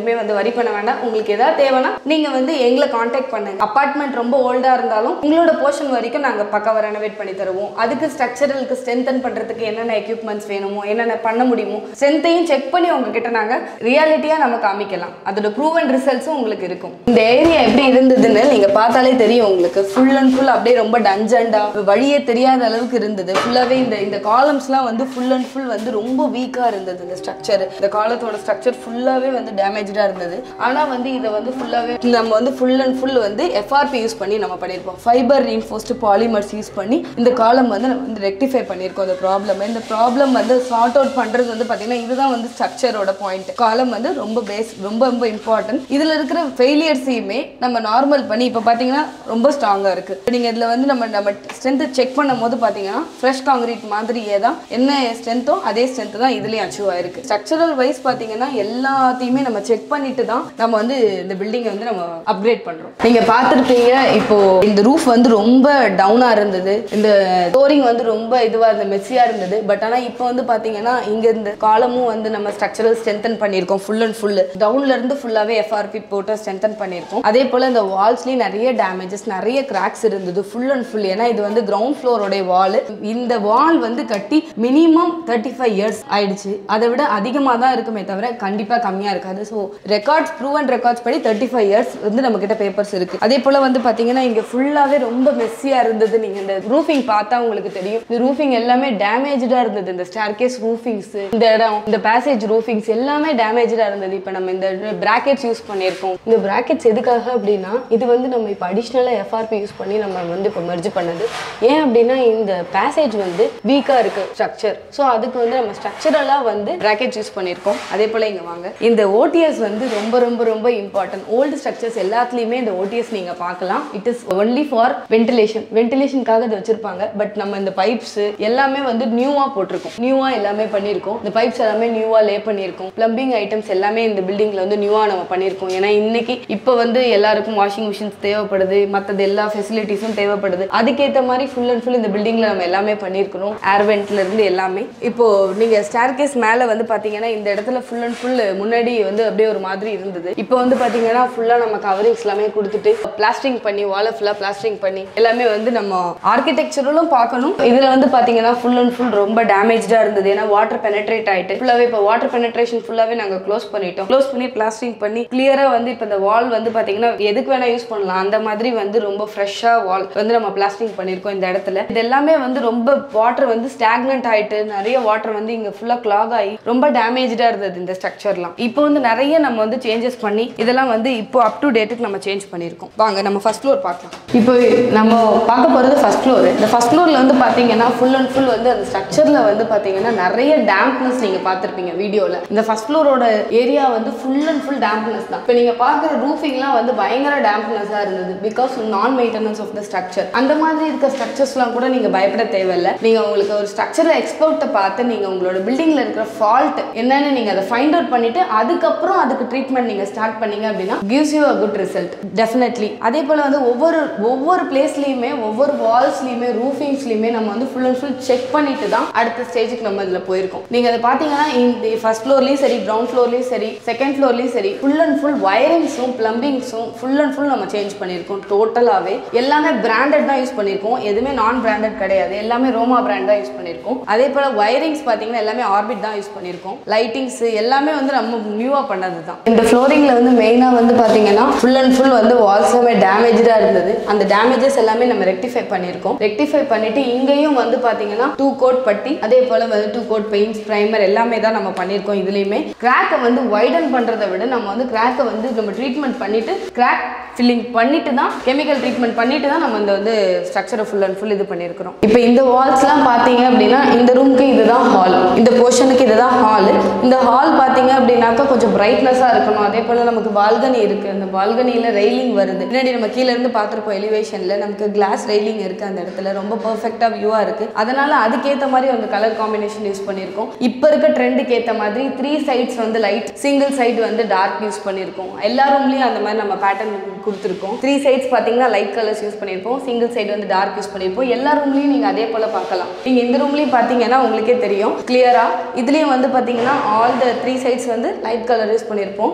வரி பண்ண வேண்டாம் உங்களுக்கு எதாவது தேவைன்னா நீங்கள் வந்து எங்களை காண்டாக்ட் பண்ணுங்க அப்பார்ட்மெண்ட் ரொம்ப ஓல்டாக இருந்தாலும் உங்களோட போர்ஷன் வரைக்கும் நாங்கள் பக்காவாக ரெனோவேட் பண்ணி தருவோம் அதுக்கு ஸ்ட்ரக்சரலுக்கு ஸ்ட்ரென்தன் பண்ணுறதுக்கு என்னென்ன எக்யூப்மெண்ட்ஸ் வேணுமோ என்னென்ன பண்ண முடியுமோ ஸ்ட்ரென்த்தையும் செக் பண்ணி உங்ககிட்ட நாங்கள் ரியாலிட்டியாக நம்ம காமிக்கலாம் அதோட ப்ரூவன் ரிசல்ட்ஸும் உங்களுக்கு இருக்கும் இந்த ஏரியா எப்படி இருந்ததுன்னு நீங்கள் பார்த்தாலே தெரியும் உங்களுக்கு ஃபுல் அண்ட் ஃபுல் அப்படியே ரொம்ப டஞ்சண்டாக வழியே தெரியாத அளவுக்கு இருந்தது ஃபுல்லாகவே இந்த இந்த காலம்ஸ்லாம் வந்து ஃபுல் அண்ட் ஃபுல் வந்து ரொம்ப வீக்காக இருந்தது இந்த ஸ்ட்ரக்சர் இந்த காலத்தோட ஸ்ட்ரக்சர் ஃபுல்லாகவே வந்து டேமேஜாக இருந்தது ஆனால் வந்து இதை வந்து ஃபுல்லாகவே நம்ம வந்து ஃபுல் அண்ட் ஃபுல் வந்து எஃப்ஆர்பி யூஸ் பண்ணி நம்ம பண்ணியிருப்போம் ஃபைபர் ரீன்ஃபோஸ்டு பாலிமர்ஸ் யூஸ் பண்ணி இந்த காலம் வந்து நம்ம வந்து ரெக்டிஃபை பண்ணியிருக்கோம் இந்த ப்ராப்ளம் இந்த ப்ராப்ளம் வந்து சார்ட் அவுட் பண்ணுறது வந்து பார்த்தீங்கன்னா இதுதான் வந்து ஸ்ட்ரக்சரோட பாயிண்ட் காலம் வந்து ரொம்ப பேஸ் ரொம்ப ரொம்ப இம்பார்ட்டன்ட் இதில் இருக்கிற ஃபெயிலியர்ஸையுமே நம்ம நார்மல் பண்ணி இப்போ பார்த்தீங்கன்னா ரொம்ப ஸ்ட்ராங்காக இருக்குது நீங்கள் இதில் வந்து நம்ம நம்ம ஸ்ட்ரென்த்து செக் பண்ணும் போது பார்த்தீங்கன்னா ஃப்ரெஷ் காங்கிரீட் மாதிரியே தான் என்ன ஸ்ட்ரென்த்தோ அதே ஸ்ட்ரென்த் தான் இதுலேயும் அச்சீவ் ஆயிருக்கு ஸ்ட்ரக்சரல் வைஸ் பார்த்தீங்கன்னா எல்லாத்தையுமே நம்ம செக் பண்ணிட்டு தான் நம்ம வந்து இந்த பில்டிங்கை வந்து நம்ம அப்கிரேட் பண்ணுறோம் நீங்கள் பார்த்துருப்பீங்க இப்போ இந்த ரூஃப் வந்து ரொம்ப டவுனாக இருந்தது இந்த டோரிங் வந்து ரொம்ப இதுவாக இருந்தது மெஸ்ஸியாக இருந்தது பட் ஆனால் இப்போ வந்து பார்த்தீங்கன்னா இங்கே இந்த காலமும் வந்து நம்ம ஸ்ட்ரக்சரல் ஸ்ட்ரென்தன் பண்ணியிருக்கோம் ஃபுல் அண்ட் ஃபுல் டவுன்ல இருந்து ஃபுல்லாகவே எஃப்ஆர்பி போட்டு ஸ்ட்ரென்தன் பண்ணியிருக்கோம் அதே போல் இந்த வால்ஸ்லேயும் நிறைய டேமேஜஸ் நிறைய கிராக்ஸ் இருந்தது ஃபுல் அண்ட் ஃபுல் ஏன்னா இது வந்து கிரவுண்ட் ஃப்ளோரோடைய வால் இந்த வால் வந்து கட்டி மினிமம் தேர்ட்டி ஃபைவ் இயர்ஸ் ஆயிடுச்சு அதை விட அதிகமாக தான் இருக்குமே தவிர கண்டிப்பாக கம்மியாக இருக்காது ஸோ ரெக்கார்ட்ஸ் ப்ரூவன் ரெக்கார்ட்ஸ் படி தேர்ட்டி ஃபைவ் இயர்ஸ் வந்து நம்ம கிட்ட பேப்பர்ஸ் இருக்கு அதே போல் வந்து பார்த்தீங்கன்னா இங்கே ஃபுல்லாகவே ரொம்ப மெஸ்ஸியாக இருந்தது நீங்கள் இந்த ரூஃபிங் பார்த்தா உங்களுக்கு தெரியும் இந்த ரூஃபிங் எல்லாமே டேமேஜாக இருந்தது இந்த ஸ்டார்கேஸ் ரூஃபிங்ஸ் இந்த இடம் இந்த பேசேஜ் ரூஃபிங்ஸ் எல்லாமே டேமேஜாக இருந்தது இப்போ நம்ம இந்த பிராக்கெட்ஸ் யூஸ் பண்ணியிருக்கோம் இந்த பிராக்கெட்ஸ் எதுக்காக அப்படின்னா இது வந்து நம்ம இப்போ அடிஷ்னலாக எஃப்ஆர்பி யூஸ் பண்ணி நம்ம வந்து இப்போ மெர்ஜ் பண்ணது ஏன் அப்படின்னா இந்த பேசேஜ் வந்து வீக்காக இருக்கு ஸ்ட்ரக்சர் ஸோ அதுக்கு வந்து நம்ம ஸ்ட்ரக்சரலாக வந்து பிராக்கெட்ஸ் யூஸ் பண்ணியிருக்கோம் அதே போல் இங்கே வாங்க இந்த ஓடிஎஸ் வந்து ரொம்ப ரொம்ப ரொம்ப இம்பார்ட்டன்ட் ஓல்டு ஸ்ட்ரக்சர்ஸ் எல்லாத்துலேயுமே இந்த ஓடிஎஸ் நீங்கள் பார்க்கலாம் it is only for ventilation வென்டிலேஷனுக்காக இதை வச்சிருப்பாங்க பட் நம்ம இந்த பைப்ஸ் எல்லாமே வந்து நியூவாக போட்டிருக்கோம் நியூவாக எல்லாமே பண்ணியிருக்கோம் இந்த பைப்ஸ் எல்லாமே நியூவாக லே பண்ணியிருக்கோம் பிளம்பிங் ஐட்டம்ஸ் எல்லாமே இந்த பில்டிங்கில் வந்து நியூவாக நம்ம பண்ணியிருக்கோம் ஏன்னா இன்னைக்கு இப்போ வந்து எல்லாருக்கும் வாஷிங் மிஷின்ஸ் தேவைப்படுது மற்றது எல்லா ஃபெசிலிட்டிஸும் தேவைப்படுது அதுக்கேற்ற மாதிரி ஃபுல் அண்ட் ஃபுல் இந்த பில்டிங்கில் நம்ம எல்லாமே பண்ணியிருக்கிறோம் ஏர் வெண்ட்ல இருந்து எல்லாமே இப்போ நீங்கள் ஸ்டார்கேஸ் மேலே வந்து பார்த்தீங்கன்னா இந்த இடத்துல ஃபுல் அண்ட் ஃபுல் முன்னாடி வந்து அப்படியே ஒரு மாதிரி இருந்தது இப்போ வந்து பார்த்தீங்கன்னா ஃபுல்லாக நம்ம கவரிங்ஸ் எல்லாமே கொடுத்துட்டு பிளாஸ்டிங் பண்ணி வாலை ஃபுல்லாக பிளாஸ்டிங் பண்ணி எல்லாமே வந்து நம்ம ஆர்கிடெக்சரலும் பார்க்கணும் இதில் வந்து பார்த்தீங்கன்னா ஃபுல் அண்ட் ஃபுல் ரொம்ப டேமேஜாக இருந்தது ஏன்னா வாட்டர் பெனட்ரேட் ஆயிட்டு ஃபுல்லாகவே இப்போ வாட்டர் பெனட்ரேஷன் ஃபுல்லாகவே நாங்கள் க்ளோஸ் பண்ணிட்டோம் க்ளோஸ் பண்ணி பிளாஸ்டிங் பண்ணி கிளியராக வந்து இப்போ இந்த வால் வந்து பார்த்தீங்கன்னா எதுக்கு வேணால் யூஸ் பண்ணலாம் அந்த மாதிரி வந்து ரொம்ப ஃப்ரெஷ்ஷாக வால் வந்து நம்ம பிளாஸ்டிங் பண்ணியிருக்கோம் இந்த இடத்துல இது எல்லாமே வந்து ரொம்ப வாட்டர் வந்து ஸ்டாக்னன்ட் ஆயிட்டு நிறைய வாட்டர் வந்து இங்கே ஃபுல்லாக கிளாக் ஆகி ரொம்ப டேமேஜாக இருந்தது இந்த ஸ்ட்ரக்சர்லாம் இப்போ வந்து நிறைய நம்ம வந்து சேஞ்சஸ் பண்ணி இதெல்லாம் வந்து இப்போ அப் டு டேட்டுக்கு நம்ம சேஞ்ச் பண்ணியிருக்கோம் வாங்க நம்ம ஃபர்ஸ்ட் ஃப்ளோர் பார்க்கலாம் இப்போ நம்ம பார்க்க போகிறது ஃபர்ஸ்ட் ஃப்ளோர் இந்த ஃபர்ஸ்ட் ஃப்ளோரில் வந்து பார்த்தீங்கன்னா ஃபுல் அண்ட் ஃபுல் வந்து அந்த ஸ்ட்ரக்சரில் வந்து பார்த்தீங்கன்னா நிறைய டேம்ப்னஸ் நீங்கள் பார்த்துருப்பீங்க வீடியோவில் இந்த ஃபர்ஸ்ட் ஃப்ளோரோட ஏரியா வந்து ஃபுல் அண்ட் ஃபுல் டேம்ப்னஸ் தான் இப்போ நீங்கள் பார்க்குற ரூஃபிங்லாம் வந்து பயங்கர டேம்ப்னஸாக இருந்தது பிகாஸ் நான் மெயின்டெனன்ஸ் ஆஃப் த ஸ்ட்ரக்சர் அந்த மாதிரி இருக்க ஸ்ட்ரக்சர்ஸ்லாம் கூட நீங்கள் பயப்பட தேவையில்லை நீங்கள் உங்களுக்கு ஒரு ஸ்ட்ரக்சரில் எக்ஸ்பர்ட்டை பார்த்து நீங்கள் உங்களோட பில்டிங்கில் இருக்கிற ஃபால்ட் என்னன்னு நீங்கள் அதை ஃபைண்ட் அவுட் பண்ணிட்டு அதுக்கப்புறம் அதுக்கு ட்ரீட்மெண்ட் நீங்கள் ஸ்டார்ட் பண்ணீங்க அப்படின்னா gives you a good result definitely அதே போல் வந்து ஒவ்வொரு ஒவ்வொரு பிளேஸ்லையுமே ஒவ்வொரு வால்ஸ்லையுமே ரூஃபிங்ஸ்லையுமே நம்ம வந்து ஃபுல் அண்ட் ஃபுல் செக் பண்ணிட்டு தான் அடுத்த ஸ்டேஜுக்கு நம்ம இதில் போயிருக்கோம் நீங்கள் அதை பார்த்தீங்கன்னா இந்த ஃபர்ஸ்ட் ஃப்ளோர்லேயும் சரி கிரவுண்ட் ஃப்ளோர்லேயும் சரி செகண்ட் ஃப்ளோர்லேயும் சரி ஃபுல் அண்ட் ஃபுல் வயரிங்ஸும் பிளம்பிங்ஸும் ஃபுல் அண்ட் ஃபுல் நம்ம சேஞ்ச் பண்ணியிருக்கோம் டோட்டலாகவே எல்லாமே பிராண்டட் தான் யூஸ் பண்ணியிருக்கோம் எதுவுமே நான் பிராண்டட் கிடையாது எல்லாமே ரோமா பிராண்ட் தான் யூஸ் பண்ணியிருக்கோம் அதே போல் வயரிங்ஸ் பார்த்தீங்கன்னா எல்லாமே ஆர்பிட் தான் யூஸ் பண்ணியிருக்கோம் லைட்டிங்ஸ் எல்லாமே வந்து நம்ம நியூவாக பண்ணது தான் இந்த ஃப்ளோரிங்கில் வந்து மெயினாக வந்து பார்த்தீங்கன்னா ஃபுல் அண்ட் ஃபுல் வந்து வால்ஸ் எல்லாமே டேமேஜாக இருந்தது அந்த டேமேஜஸ் எல்லாமே நம்ம ரெக்டிஃபை பண்ணியிருக்கோம் ரெக்டிஃபை பண்ணிட்டு இங்கேயும் வந்து பார்த்தீங்கன்னா டூ கோட் பட்டி அதே போல் வந்து டூ கோட் பெயிண்ட்ஸ் ப்ரைமர் எல்லாமே தான் நம்ம பண்ணியிருக்கோம் இதுலேயுமே கிராக்கை வந்து வைடன் பண்ணுறதை விட நம்ம வந்து கிராக்கை வந்து நம்ம ட்ரீட்மெண்ட் பண்ணிட்டு கிராக் ஃபில்லிங் பண்ணிட்டு தான் கெமிக்கல் ட்ரீட்மெண்ட் பண்ணிட்டு தான் நம்ம இந்த வந்து ஸ்ட்ரக்சரை ஃபுல் அண்ட் ஃபுல் இது பண்ணியிருக்கிறோம் இப்போ இந்த வால்ஸ்லாம் பார்த்தீங்க அப்படின்னா இந்த ரூமுக்கு இதுதான் ஹால் இந்த போர்ஷனுக்கு இதுதான் ஹால் இந்த ஹால் பார்த்தீங்க அப்படின்னாக்கா கொஞ்சம் பிரைட்னஸாக இருக்கணும் அதே போல் நமக்கு பால்கனி இருக்குது அந்த பால்கனியில் ரெயிலிங் வருது பின்னாடி நம்ம கீழே இருந்து பார்த்துருப்போம் எலிவேஷனில் நமக்கு கிளாஸ் ரெயிலிங் இருக்குது அந்த இடத்துல ரொம்ப பர்ஃபெக்டாக வியூவாக இருக்குது அதனால் அதுக்கேற்ற மாதிரி அந்த கலர் காம்பினேஷன் யூஸ் பண்ணியிருக்கோம் இப்போ இருக்க ட்ரெண்டுக்கு ஏற்ற மாதிரி த்ரீ சைட்ஸ் வந்து லைட் சிங்கிள் சைடு வந்து டார்க் யூஸ் பண்ணியிருக்கோம் எல்லா ரூம்லேயும் அந்த மாதிரி நம்ம பேட்டர்ன் கொடுத்துருக்கோம் த்ரீ சைட்ஸ் பார்த்தீங்கன்னா லைட் கலர்ஸ் யூஸ் பண்ணியிருப்போம் சிங்கிள் சைடு வந்து டார்க் யூஸ் பண்ணியிருப்போம் எல்லா ரூம்லேயும் நீங்கள் அதே போல் பார்க்கலாம் நீங்கள் இந்த ரூம்லேயும் பார்த்தீங்கன்னா உங்களுக்கே தெரியும் கிளியராக இதுலேயும் வந்து பார்த்தீங்கன்னா ஆல் த த்ரீ சைட்ஸ் வந்து லைட் கலர் யூஸ் பண்ணியிருப்போம்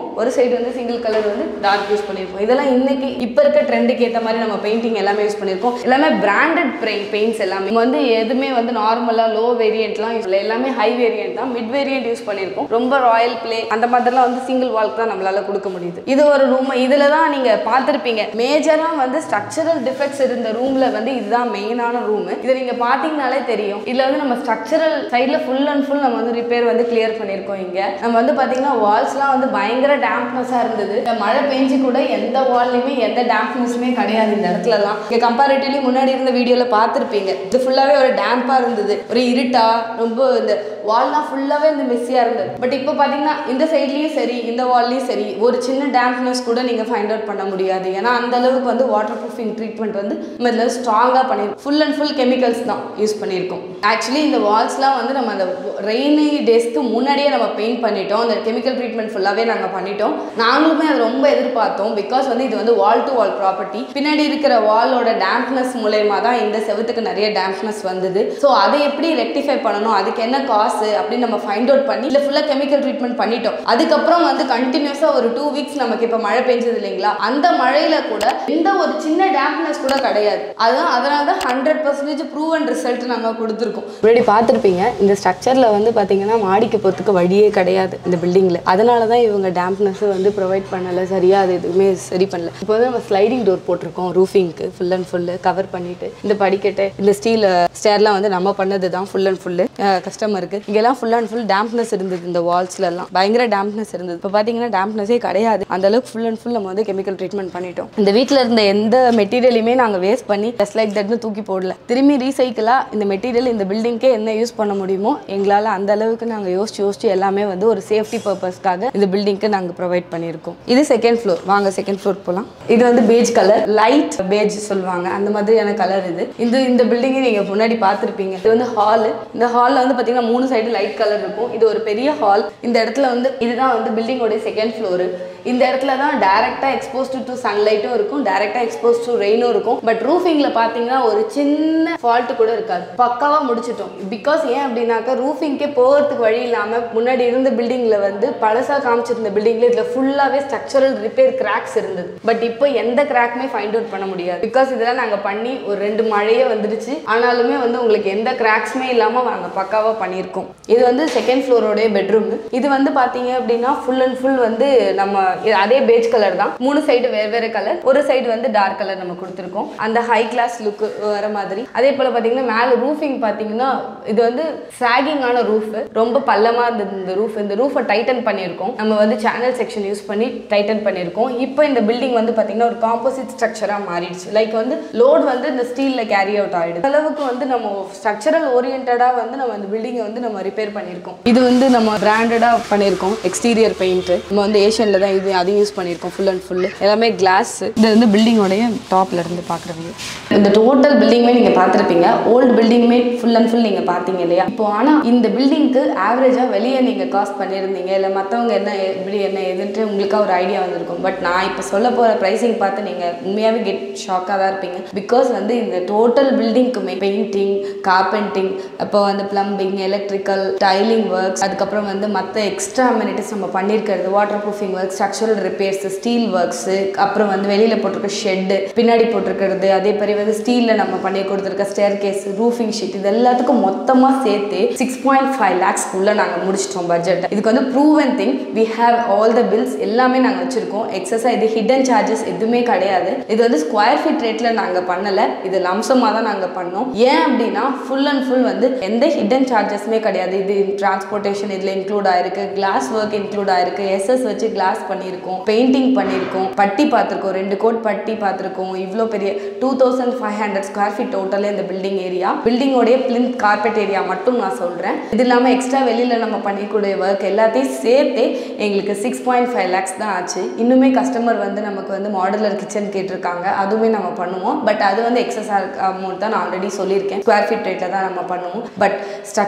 ஒரு சைடு வந்து சிங்கிள் கலர் வந்து டார்க் யூஸ் பண்ணியிருக்கோம் இதெல்லாம் இன்னைக்கு இப்போ இருக்க ட்ரெண்டுக்கு ஏற்ற மாதிரி நம்ம பெயிண்டிங் எல்லாமே யூஸ் பண்ணியிருக்கோம் எல்லாமே பிராண்டட் பெயிண்ட்ஸ் எல்லாமே நம்ம வந்து எதுவுமே வந்து நார்மலாக லோ வேரியண்ட்லாம் யூஸ் இல்லை எல்லாமே ஹை வேரியன்ட் தான் மிட் வேரியன்ட் யூஸ் பண்ணியிருக்கோம் ரொம்ப ராயல் பிளே அந்த மாதிரிலாம் வந்து சிங்கிள் வால்க்கு தான் நம்மளால கொடுக்க முடியுது இது ஒரு ரூம் இதில் தான் நீங்கள் பார்த்துருப்பீங்க மேஜராக வந்து ஸ்ட்ரக்சரல் டிஃபெக்ட்ஸ் இருந்த ரூமில் வந்து இதுதான் மெயினான ரூம் இதை நீங்கள் பார்த்தீங்கனாலே தெரியும் இதில் வந்து நம்ம ஸ்ட்ரக்சரல் சைடில் ஃபுல் அண்ட் ஃபுல் நம்ம வந்து ரிப்பேர் வந்து கிளியர் பண்ணியிருக்கோம் இங்கே நம்ம வந்து பார்த்தீங்கன்னா வால்ஸ்லாம் வந்து பயங்கர டேம்ப்னஸாக இருந்தது இந்த மழை பெஞ்சு கூட எந்த வால்லையுமே எந்த டேம்ப்னஸுமே கிடையாது இந்த இடத்துலலாம் இங்கே கம்பேரிட்டிவ்லி முன்னாடி இருந்த வீடியோவில் பார்த்துருப்பீங்க இது ஃபுல்லாகவே ஒரு டேம்பாக இருந்தது ஒரு இருட்டா ரொம்ப இந்த வால்லாம் ஃபுல்லாகவே இந்த மெஸ்ஸியாக இருந்தது பட் இப்போ பார்த்தீங்கன்னா இந்த சைட்லேயும் சரி இந்த வால்லையும் சரி ஒரு சின்ன டேம்ப்னஸ் கூட நீங்கள் ஃபைண்ட் அவுட் பண்ண முடியாது ஏன்னா அந்த அளவுக்கு வந்து வாட்டர் ப்ரூஃபிங் ட்ரீட்மெண்ட் வந்து நம்ம இதில் ஸ்ட்ராங்காக பண்ணியிருக்கோம் ஃபுல் அண்ட் ஃபுல் கெமிக்கல்ஸ் தான் யூஸ் பண்ணியிருக்கோம் ஆக்சுவலி இந்த வால்ஸ்லாம் வந்து நம்ம அந்த ரெய்னி டேஸ்க்கு முன்னாடியே நம்ம பெயிண்ட் பண்ணிட்டோம் அந்த கெமிக்கல் ட்ரீட்மெண்ட் ஃபுல்லாகவே நாங்கள் பண்ணிட்டோம் நாங்களுமே அதை ரொம்ப எதிர்பார்த்தோம் பிகாஸ் வந்து இது வந்து வால் டு வால் ப்ராப்பர்ட்டி பின்னாடி இருக்கிற வாலோட டேம்ப்னஸ் மூலயமா தான் இந்த செவத்துக்கு நிறைய டேம்ப்னஸ் வந்தது ஸோ அதை எப்படி ரெக்டிஃபை பண்ணணும் அதுக்கு என்ன காசு அப்படின்னு நம்ம ஃபைண்ட் அவுட் பண்ணி இல்லை ஃபுல்லாக கெமிக்கல் ட்ரீட்மெண்ட் பண்ணிட்டோம் அதுக்கப்புறம் வந்து கண்டினியூஸாக ஒரு டூ வீக்ஸ் நமக்கு இப்போ மழை பெஞ்சது இல்லைங்களா அந்த மழையில கூட எந்த ஒரு சின்ன டேம்ப்னஸ் கூட கிடையாது அதுதான் அதனால தான் hundred percentage prove and result நாங்கள் கொடுத்துருக்கோம் முன்னாடி பார்த்துருப்பீங்க இந்த ஸ்ட்ரக்சரில் வந்து பார்த்தீங்கன்னா மாடிக்கு போகிறதுக்கு வழியே கிடையாது இந்த பில்டிங்கில் அதனால தான் இவங்க டேம்ப்னஸ் வந்து ப்ரொவைட் பண்ணலை சரியா அது எதுவுமே சரி பண்ணல இப்போ வந்து நம்ம ஸ்லைடிங் டோர் போட்டிருக்கோம் ரூஃபிங்க்கு ஃபுல் அண்ட் ஃபுல்லு கவர் பண்ணிட்டு இந்த படிக்கட்டு இந்த ஸ்டீல் ஸ்டேர்லாம் வந்து நம்ம பண்ணது தான் ஃபுல் அண்ட் ஃபுல்லு கஸ்டமருக்கு இங்கெல்லாம் ஃபுல் அண்ட் ஃபுல் டேம்ப்னஸ் இருந்தது இந்த வால்ஸ்லலாம் பயங்கர டேம்ப்னஸ் இருந்தது இப்போ பார்த்தீங்கன்னா டேம்ப்னஸே கிடையாது அந்த அளவுக்கு ஃபுல் அண்ட் ஃபுல் நம்ம வந்து கெமிக்கல் ட்ரீட்மெண்ட் பண்ணிட்டோம் இந்த வீட்டில் இருந்த எந்த மெட்டீரியலையுமே நாங்கள் வேஸ்ட் பண்ணி ஜஸ்ட் லைக் தட்னு தூக்கி போடல திரும்பி ரீசைக்கிளாக இந்த மெட்டீரியல் இந்த பில்டிங்க்கே என்ன யூஸ் பண்ண முடியுமோ எங்களால் அந்த அளவுக்கு நாங்கள் யோசிச்சு யோசிச்சு எல்லாமே வந்து ஒரு சேஃப்டி பர்பஸ்க்காக இந்த பில்டிங்க்கு நாங்கள் ப்ரொவைட் பண்ணியிருக்கோம் இது செகண்ட் ஃப்ளோர் வாங்க செகண்ட் ஃப்ளோர் போகலாம் இது வந்து பேஜ் கலர் லைட் பேஜ் சொல்லுவாங்க அந்த மாதிரியான கலர் இது இந்த இந்த பில்டிங்கை நீங்கள் முன்னாடி பார்த்துருப்பீங்க இது வந்து ஹால் இந்த ஹாலில் வந்து பார்த்தீங்கன்னா மூணு சைடு லைட் கலர் இருக்கும் இது ஒரு பெரிய ஹால் இந்த இடத்துல வந்து இதுதான் வந்து பில்டிங்கோடைய செகண்ட் ஃப்ளோரு இந்த இடத்துல தான் டேரெக்டாக எக்ஸ்போஸ்டு டு சன்லைட்டும் இருக்கும் டேரெக்டாக எக்ஸ்போஸ் டு ரெயினும் இருக்கும் பட் ரூஃபிங்கில் பார்த்தீங்கன்னா ஒரு சின்ன ஃபால்ட் கூட இருக்காது பக்காவாக முடிச்சிட்டோம் பிகாஸ் ஏன் அப்படின்னாக்கா ரூஃபிங்க்கே போகிறதுக்கு வழி இல்லாமல் முன்னாடி இருந்த பில்டிங்கில் வந்து பழசாக காமிச்சிருந்த பில்டிங்கில் இதில் ஃபுல்லாகவே ஸ்ட்ரக்சரல் ரிப்பேர் கிராக்ஸ் இருந்தது பட் இப்போ எந்த கிராக்குமே ஃபைண்ட் அவுட் பண்ண முடியாது பிகாஸ் இதெல்லாம் நாங்கள் பண்ணி ஒரு ரெண்டு மழையே வந்துடுச்சு ஆனாலுமே வந்து உங்களுக்கு எந்த கிராக்ஸுமே இல்லாமல் நாங்கள் பக்காவாக பண்ணியிருக்கோம் இது வந்து செகண்ட் ஃப்ளோரோடைய பெட்ரூம் இது வந்து பார்த்தீங்க அப்படின்னா ஃபுல் அண்ட் ஃபுல் வந்து நம்ம இது அதே பேஜ் கலர் தான் மூணு சைடு வேறு வேறு கலர் ஒரு சைடு வந்து டார்க் கலர் நம்ம கொடுத்துருக்கோம் அந்த ஹை கிளாஸ் லுக் வர மாதிரி அதே போல் பார்த்தீங்கன்னா மேலே ரூஃபிங் பார்த்தீங்கன்னா இது வந்து சாகிங்கான ரூஃப் ரொம்ப பள்ளமாக இருந்தது இந்த ரூஃப் இந்த ரூஃபை டைட்டன் பண்ணியிருக்கோம் நம்ம வந்து சேனல் செக்ஷன் யூஸ் பண்ணி டைட்டன் பண்ணியிருக்கோம் இப்போ இந்த பில்டிங் வந்து பார்த்தீங்கன்னா ஒரு காம்போசிட் ஸ்ட்ரக்சராக மாறிடுச்சு லைக் வந்து லோட் வந்து இந்த ஸ்டீலில் கேரி அவுட் ஆகிடுது அளவுக்கு வந்து நம்ம ஸ்ட்ரக்சரல் ஓரியன்டாக வந்து நம்ம இந்த பில்டிங்கை வந்து நம்ம ரிப்பேர் பண்ணியிருக்கோம் இது வந்து நம்ம பிராண்டடாக பண்ணியிருக்கோம் எக்ஸ்டீரியர் பெயிண்ட் நம்ம வந்து ஏஷியனில் தான் இது அதையும் யூஸ் பண்ணியிருக்கோம் ஃபுல் அண்ட் ஃபுல் எல்லாமே கிளாஸ் இது வந்து பில்டிங்கோடைய டாப்ல இருந்து பார்க்குற view. இந்த டோட்டல் பில்டிங்குமே நீங்கள் பார்த்துருப்பீங்க ஓல்டு பில்டிங்குமே ஃபுல் அண்ட் ஃபுல் நீங்கள் பார்த்தீங்க இல்லையா இப்போ ஆனால் இந்த பில்டிங்க்கு ஆவரேஜாக வெளியே நீங்கள் காஸ்ட் பண்ணியிருந்தீங்க இல்லை மற்றவங்க என்ன எப்படி என்ன எதுன்ட்டு உங்களுக்காக ஒரு ஐடியா வந்திருக்கும் பட் நான் இப்போ சொல்ல போகிற ப்ரைஸிங் பார்த்து நீங்கள் உண்மையாகவே கெட் ஷாக்காக தான் இருப்பீங்க பிகாஸ் வந்து இந்த டோட்டல் பில்டிங்க்குமே பெயிண்டிங் கார்பெண்டிங் அப்போ வந்து பிளம்பிங் எலக்ட்ரிக்கல் டைலிங் ஒர்க்ஸ் அதுக்கப்புறம் வந்து மற்ற எக்ஸ்ட்ரா அமெனிட்டிஸ் நம்ம பண்ணியிருக்கிறது water proofing work structural repairs steel works அப்புறம் வந்து வெளியில் போட்டிருக்க ஷெட்டு பின்னாடி போட்டிருக்கிறது அதே மாதிரி வந்து ஸ்டீலில் நம்ம பண்ணி கொடுத்துருக்க ஸ்டேர் கேஸ் ரூஃபிங் ஷீட் இது எல்லாத்துக்கும் மொத்தமாக சேர்த்து சிக்ஸ் பாயிண்ட் ஃபைவ் லேக்ஸ்க்குள்ளே நாங்கள் முடிச்சிட்டோம் பட்ஜெட் இதுக்கு வந்து proven thing we have all the bills எல்லாமே நாங்கள் வச்சுருக்கோம் எக்ஸஸாக இது ஹிடன் சார்ஜஸ் எதுவுமே கிடையாது இது வந்து ஸ்கொயர் ஃபீட் ரேட்டில் நாங்கள் பண்ணலை இது லம்சமாக தான் நாங்கள் பண்ணோம் ஏன் அப்படின்னா ஃபுல் அண்ட் ஃபுல் வந்து எந்த ஹிடன் சார்ஜஸுமே கிடையாது இது டிரான்ஸ்போர்ட்டேஷன் இதில் இன்க்ளூட் ஆயிருக்கு கிளாஸ் ஒர்க் இன்க்ளூட் ஆயிருக்கு எஸ்எஸ் வச்சு கிளாஸ் பண்ணியிருக்கோம் பெயிண்டிங் பண்ணியிருக்கோம் பட்டி பார்த்துருக்கோம் ரெண்டு கோட் பட்டி பார்த்துருக்கோம் இவ்வளோ பெரிய two thousand five hundred square feet டோட்டலே இந்த பில்டிங் ஏரியா பில்டிங்கோடைய பிளிந்த் கார்பெட் ஏரியா மட்டும் நான் சொல்கிறேன் இது இல்லாமல் எக்ஸ்ட்ரா வெளியில் நம்ம பண்ணிக்கூடிய ஒர்க் எல்லாத்தையும் சேர்த்து எங்களுக்கு சிக்ஸ் பாயிண்ட் ஃபைவ் லேக்ஸ் தான் ஆச்சு இன்னுமே கஸ்டமர் வந்து நமக்கு வந்து மாடுலர் கிச்சன் கேட்டிருக்காங்க அதுவுமே நம்ம பண்ணுவோம் பட் அது வந்து எக்ஸஸ் அமௌண்ட் தான் நான் ஆல்ரெடி சொல்லியிருக்கேன் ஸ்கொயர் ஃபீட் ரேட்டில் தான் நம்ம பண்ணுவோம் பட் ஸ்ட்ரக்சரல்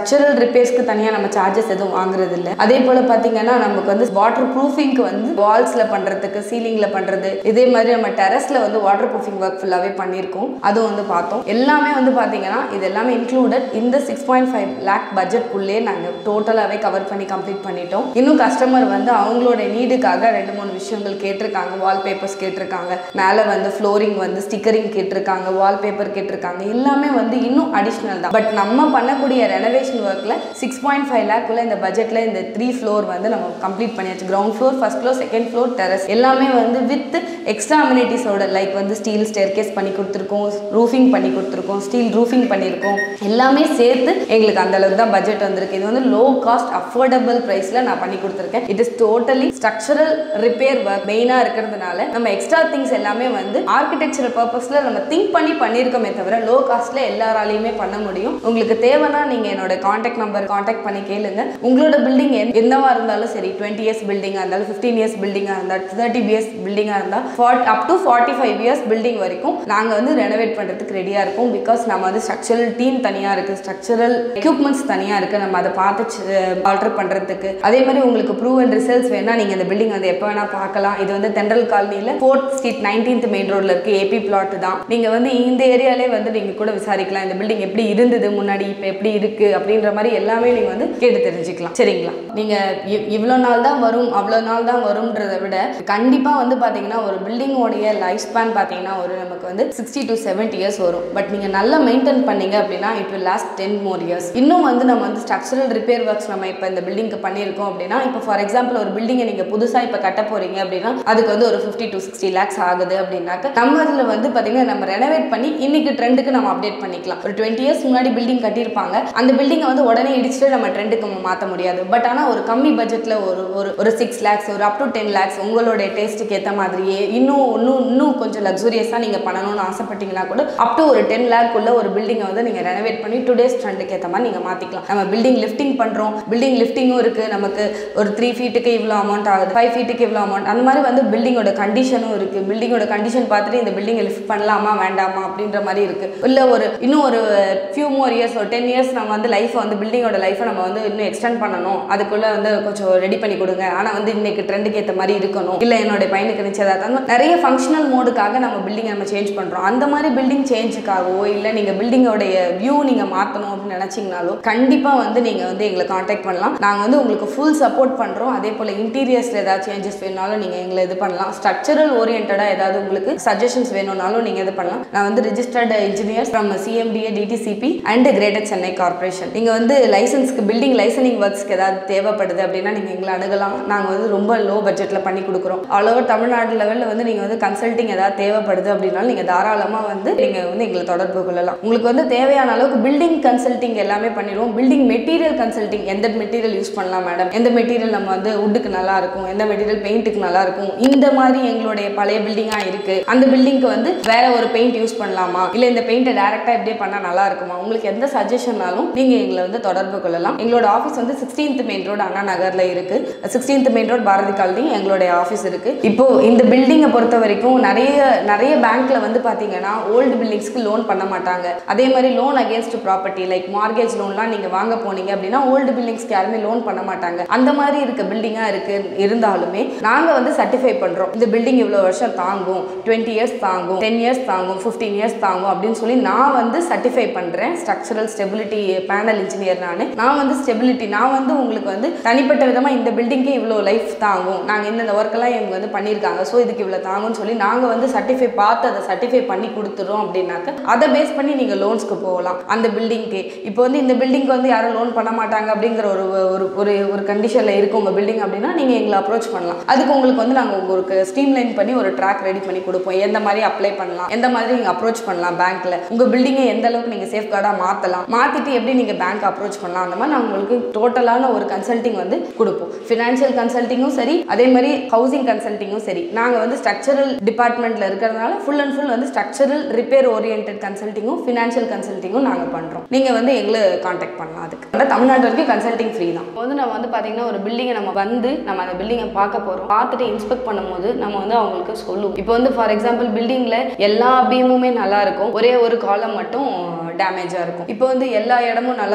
ரிப்பேர்ஸ்க்கு தனியாக நம்ம சார்ஜஸ் எதுவும் வாங்குறது இல்லை அதே போல் பார்த்தீங்கன்னா நமக்கு வந்து வாட்டர் ப்ரூஃபிங்க்கு வந்து வால்ஸில் பண்ணுறதுக்கு சீலிங்கில் பண்ணுறது இதே மாதிரி நம்ம டெரஸில் வந்து வாட்டர் ப்ரூஃபிங் ஒர்க் ஃபுல்லாகவே பண்ணியிருக்கோம் அதுவும் வந்து பார்த்தோம் எல்லாமே வந்து பார்த்தீங்கன்னா இது எல்லாமே இன்க்ளூடட் இந்த சிக்ஸ் பாயிண்ட் ஃபைவ் லேக் பட்ஜெட்குள்ளே நாங்கள் டோட்டலாகவே கவர் பண்ணி கம்ப்ளீட் பண்ணிட்டோம் இன்னும் கஸ்டமர் வந்து அவங்களோட நீடுக்காக ரெண்டு மூணு விஷயங்கள் கேட்டிருக்காங்க வால்பேப்பர்ஸ் கேட்டிருக்காங்க மேலே வந்து ஃப்ளோரிங் வந்து ஸ்டிக்கரிங் கேட்டிருக்காங்க வால்பேப்பர் கேட்டிருக்காங்க எல்லாமே வந்து இன்னும் அடிஷ்னல் தான் பட் நம்ம பண்ணக்கூடிய ரெனோவேஷன் ஒர்க்கில் சிக்ஸ் பாயிண்ட் ஃபைவ் லேக்குள்ள இந்த பட்ஜெட்டில் இந்த த்ரீ ஃப்ளோர் வந்து நம்ம கம்ப்ளீட் பண்ணியாச்சு ground floor first floor second floor terrace எல்லாமே வந்து வித் எக்ஸ்ட்ரா அம்யூனிட்டிஸோட லைக் வந்து ஸ்டீல் ஸ்டேர்கேஸ் பண்ணி கொடுத்துருக்கோம் ரூஃபிங் பண்ணி கொடுத்துருக்கோம் ஸ்டீல் ரூஃபிங் பண்ணியிருக்கோம் எல்லாமே சேர்த்து எங்களுக்கு அந்த அளவுக்கு தான் பட்ஜெட் வந்திருக்கு இது வந்து லோ காஸ்ட் அஃபோர்டபுள் ப்ரைஸில் நான் பண்ணி கொடுத்துருக்கேன் it is totally structural repair work மெயினாக இருக்கிறதுனால நம்ம எக்ஸ்ட்ரா திங்ஸ் எல்லாமே வந்து ஆர்கிடெக்சரல் பர்பஸில் நம்ம திங்க் பண்ணி பண்ணியிருக்கோமே தவிர லோ காஸ்ட்டில் எல்லாராலையுமே பண்ண முடியும் உங்களுக்கு தேவைன்னா நீங்கள் என்னோட காண்டாக்ட் நம்பர் காண்டாக்ட் பண்ணி கேளுங்க உங்களோட பில்டிங் என்னவா இருந்தாலும் சரி டுவெண்ட்டி இயர்ஸ் பில்டிங்காக இருந்தாலும் ஃபிஃப்டீன் இயர்ஸ் பில்டிங்காக இருந்தால் தேர்ட்டி இயர்ஸ் பில்டிங்காக இருந்தால் ஃபார்ட் up to forty five years building வரைக்கும் நாங்கள் வந்து ரெனோவேட் பண்ணுறதுக்கு ரெடியாக இருக்கோம் பிகாஸ் நம்ம வந்து ஸ்ட்ரக்சரல் டீம் தனியாக இருக்குது ஸ்ட்ரக்சரல் எக்யூப்மெண்ட்ஸ் தனியாக இருக்குது நம்ம அதை பார்த்து ஆல்டர் பண்ணுறதுக்கு அதே மாதிரி உங்களுக்கு ப்ரூவ் அண்ட் ரிசல்ட்ஸ் வேணால் நீங்கள் இந்த பில்டிங் வந்து எப்போ வேணால் பார்க்கலாம் இது வந்து தென்றல் காலனியில் ஃபோர்த் ஸ்ட்ரீட் நைன்டீன்த் மெயின் ரோடில் இருக்க ஏபி பிளாட் தான் நீங்கள் வந்து இந்த ஏரியாலே வந்து நீங்கள் கூட விசாரிக்கலாம் இந்த பில்டிங் எப்படி இருந்தது முன்னாடி இப்போ எப்படி இருக்குது அப்படின்ற மாதிரி எல்லாமே நீங்கள் வந்து கேட்டு தெரிஞ்சுக்கலாம் சரிங்களா நீங்கள் இவ்வளோ நாள் தான் வரும் அவ்வளோ நாள் தான் வரும்ன்றதை விட கண்டிப்பாக வந்து பார்த்தீங்கன்னா ஒரு பில்டிங்கோடைய லைஃப் ஸ்பேன் பார்த்தீங்கன்னா ஒரு நமக்கு வந்து சிக்ஸ்டி டு செவன்ட்டி இயர்ஸ் வரும் பட் நீங்கள் நல்லா மெயின்டைன் பண்ணீங்க அப்படின்னா it will last ten more years இன்னும் வந்து நம்ம வந்து ஸ்ட்ரக்சரல் ரிப்பேர் ஒர்க்ஸ் நம்ம இப்போ இந்த பில்டிங்க்கு பண்ணியிருக்கோம் அப்படின்னா இப்போ ஃபார் எக்ஸாம்பிள் ஒரு பில்டிங்கை நீங்கள் புதுசாக இப்போ கட்ட போகிறீங்க அப்படின்னா அதுக்கு வந்து ஒரு ஃபிஃப்டி டு சிக்ஸ்டி லேக்ஸ் ஆகுது அப்படின்னாக்க நம்ம இதில் வந்து பார்த்தீங்கன்னா நம்ம ரெனோவேட் பண்ணி இன்னைக்கு ட்ரெண்டுக்கு நம்ம அப்டேட் பண்ணிக்கலாம் ஒரு டுவெண்ட்டி இயர்ஸ் முன்னாடி பில்டிங் கட்டியிருப்பாங்க அந்த பில்டிங்கை வந்து உடனே இடிச்சுட்டு நம்ம ட்ரெண்டுக்கு மாற்ற முடியாது பட் ஆனால் ஒரு கம்மி பட்ஜெட்டில் ஒரு ஒரு ஒரு சிக்ஸ் லேக்ஸ் ஒரு அப் டு டென் லேக்ஸ் உங்களுடைய டேஸ்ட்டுக்கு ஏற்ற மாதிரியே இன்னும் இன்னும் இன்னும் கொஞ்சம் லக்ஸூரியஸாக நீங்கள் பண்ணணும்னு ஆசைப்பட்டீங்கன்னா கூட அப் டு ஒரு டென் லேக்குள்ள ஒரு பில்டிங்கை வந்து நீங்கள் ரெனோவேட் பண்ணி டுடேஸ் ட்ரெண்டுக்கு ஏற்ற மாதிரி நீங்கள் மாற்றிக்கலாம் நம்ம பில்டிங் லிஃப்டிங் பண்ணுறோம் பில்டிங் லிஃப்டிங்கும் இருக்குது நமக்கு ஒரு த்ரீ ஃபீட்டுக்கு இவ்வளோ அமௌண்ட் ஆகுது ஃபைவ் ஃபீட்டுக்கு இவ்வளோ அமௌண்ட் அந்த மாதிரி வந்து பில்டிங்கோட கண்டிஷனும் இருக்குது பில்டிங்கோட கண்டிஷன் பார்த்துட்டு இந்த பில்டிங்கை லிஃப்ட் பண்ணலாமா வேண்டாமா அப்படின்ற மாதிரி இருக்குது இல்லை ஒரு இன்னும் ஒரு ஃபியூ மோர் இயர்ஸ் ஒரு டென் இயர்ஸ் நம்ம வந்து லைஃப்பை வந்து பில்டிங்கோட லைஃப்பை நம்ம வந்து இன்னும் எக்ஸ்டெண்ட் பண்ணணும் அதுக்குள்ளே வந்து கொஞ்சம் ரெடி பண்ணி கொடுங்க ஆனால் வந்து இன்னைக்கு ட்ரெண்டுக்கு ஏற்ற மாதிரி இருக்கணும் இல்லை என்னுடைய பையனுக்கு நிச்சயதார்த்தம் அந்த மாதிரி நிறைய ஃபங்க்ஷனல் மோடுக்காக நம்ம பில்டிங்கை நம்ம சேஞ்ச் பண்ணுறோம் அந்த மாதிரி பில்டிங் சேஞ்சுக்காகவோ இல்லை நீங்கள் பில்டிங்கோடைய வியூ நீங்கள் மாற்றணும் அப்படின்னு நினச்சிங்கனாலோ கண்டிப்பாக வந்து நீங்கள் வந்து எங்களை காண்டாக்ட் பண்ணலாம் நாங்கள் வந்து உங்களுக்கு ஃபுல் சப்போர்ட் பண்ணுறோம் அதே போல் இன்டீரியர்ஸில் ஏதாவது சேஞ்சஸ் வேணுனாலும் நீங்கள் எங்களை இது பண்ணலாம் ஸ்ட்ரக்சரல் ஓரியன்டாக ஏதாவது உங்களுக்கு சஜஷன்ஸ் வேணும்னாலும் நீங்கள் இது பண்ணலாம் நான் வந்து registered engineers from CMDA DTCP and greater Chennai corporation நீங்கள் வந்து லைசன்ஸ்க்கு பில்டிங் லைசனிங் ஒர்க்ஸ்க்கு ஏதாவது தேவைப்படுது அப்படின்னா நீங்கள் எங்களை அணுகலாம் நாங்கள் வந்து ரொம்ப லோ பட்ஜெட்டில் பண்ணி கொடுக்குறோம் ஆல் ஓவர் தமிழ்நாடு லெவலில் வந்து நீங்கள் வந்து கன்சல்டிங் ஏதாவது தேவைப்படுது அப்படின்னாலும் நீங்கள் தாராளமாக வந்து நீங்கள் வந்து எங்களை தொடர்பு கொள்ளலாம் உங்களுக்கு வந்து தேவையான அளவுக்கு பில்டிங் கன்சல்டிங் எல்லாமே பண்ணிடுவோம் பில்டிங் மெட்டீரியல் கன்சல்டிங் எந்த மெட்டீரியல் யூஸ் பண்ணலாம் மேடம் எந்த மெட்டீரியல் நம்ம வந்து உட்டுக்கு நல்லா இருக்கும் எந்த மெட்டீரியல் பெயிண்ட்டுக்கு நல்லா இருக்கும் இந்த மாதிரி எங்களுடைய பழைய பில்டிங்காக இருக்குது அந்த பில்டிங்க்கு வந்து வேற ஒரு பெயிண்ட் யூஸ் பண்ணலாமா இல்லை இந்த பெயிண்ட்டை டேரெக்டாக இப்படியே பண்ணால் நல்லா இருக்குமா உங்களுக்கு எந்த சஜஷன்னாலும் நீங்கள் எங்களை வந்து தொடர்பு கொள்ளலாம் எங்களோட ஆஃபீஸ் வந்து சிக்ஸ்டீன்த் மெயின் ரோடு அண்ணா நகரில் இருக்குது sixteenth main road Bharathi colony எங்களுடைய ஆஃபீஸ் இருக்குது இப்போ இந்த பில்டிங்கை பொறுத்த வரைக்கும் நிறைய நிறைய பேங்க்ல வந்து பார்த்தீங்கன்னா ஓல்டு பில்டிங்ஸ்க்கு லோன் பண்ண மாட்டாங்க அதே மாதிரி loan against property like mortgage லோன்லாம் நீங்கள் வாங்க போனீங்க அப்படின்னா ஓல்டு பில்டிங்ஸ்க்கு யாருமே லோன் பண்ண மாட்டாங்க அந்த மாதிரி இருக்க பில்டிங்காக இருக்கு இருந்தாலுமே நாங்கள் வந்து சர்டிஃபை பண்ணுறோம் இந்த பில்டிங் இவ்வளோ வருஷம் தாங்கும் டுவெண்ட்டி இயர்ஸ் தாங்கும் டென் இயர்ஸ் தாங்கும் ஃபிஃப்டீன் இயர்ஸ் தாங்கும் அப்படின்னு சொல்லி நான் வந்து சர்டிஃபை பண்ணுறேன் ஸ்ட்ரக்சரல் ஸ்டெபிலிட்டி பேனல் இன்ஜினியர் நான் நான் வந்து ஸ்டெபிலிட்டி நான் வந்து உங்களுக்கு வந்து தனிப்பட்ட விதமாக இந்த பில்டிங்கே இவ்வளோ லைஃப் தாங்கும் நாங்கள் இந்தந்த ஒர்க்கெல்லாம் இவங்க வந்து பண்ணியிருக்காங்க ஸோ இதுக்கு இவ்வளோ தாங்கும்னு சொல்லி நாங்கள் வந்து சர்டிஃபை பார்த்து அதை சர்டிஃபை பண்ணி கொடுத்துறோம் அப்படின்னாக்க அதை பேஸ் பண்ணி நீங்கள் லோன்ஸ்க்கு போகலாம் அந்த பில்டிங்க்கு இப்போ வந்து இந்த பில்டிங்க்கு வந்து யாரும் லோன் பண்ண மாட்டாங்க அப்படிங்கிற ஒரு ஒரு ஒரு ஒரு கண்டிஷனில் இருக்கு உங்கள் பில்டிங் அப்படின்னா நீங்கள் எங்களை அப்ரோச் பண்ணலாம் அதுக்கு உங்களுக்கு வந்து நாங்கள் உங்களுக்கு ஸ்ட்ரீம்லைன் பண்ணி ஒரு ட்ராக் ரெடி பண்ணி கொடுப்போம் எந்த மாதிரி அப்ளை பண்ணலாம் எந்த மாதிரி நீங்கள் அப்ரோச் பண்ணலாம் பேங்க்கில் உங்கள் பில்டிங்கை எந்த அளவுக்கு நீங்கள் சேஃப் கார்டாக மாற்றலாம் மாற்றிட்டு எப்படி நீங்கள் பேங்க் அப்ரோச் பண்ணலாம் அந்த மாதிரி நாங்கள் உங்களுக்கு டோட்டலான ஒரு கன்சல்டிங் வந்து கொடுப்போம் ஃபினான்ஷியல் கன்சல்டிங்கும் சரி அதே மாதிரி ஹவுசிங் கன்சல்டிங்கும் சரி நாங்கள் வந்து ஸ்ட்ரக்சரல் டிபார்ட்மெண்ட்டில் இருக்கிறதுனால ஃபுல் அண்ட் ஃபுல் வந்து ஸ்ட்ரக்சரல் ரிப்பேர் ஓரியன்ட் கன்சல்டிங்கும் ஃபினான்ஷியல் கன்சல்டிங்கும் நாங்கள் பண்ணுறோம் நீங்கள் வந்து எங்களை காண்டாக்ட் பண்ணலாம் அதுக்கு ஆனால் தமிழ்நாடு வரைக்கும் கன்சல்டிங் ஃப்ரீ தான் இப்போ வந்து நம்ம வந்து பார்த்தீங்கன்னா ஒரு பில்டிங்கை நம்ம வந்து நம்ம அந்த பில்டிங்கை பார்க்க போகிறோம் பார்த்துட்டு இன்ஸ்பெக்ட் பண்ணும்போது நம்ம வந்து அவங்களுக்கு சொல்லுவோம் இப்போ வந்து ஃபார் எக்ஸாம்பிள் பில்டிங்கில் எல்லா பீமுமே நல்லா இருக்கும் ஒரே ஒரு காலம் மட்டும் டேமேஜாக இருக்கும் இப்போ வந்து எல்லா இடமும் நல்லா இருக்கும்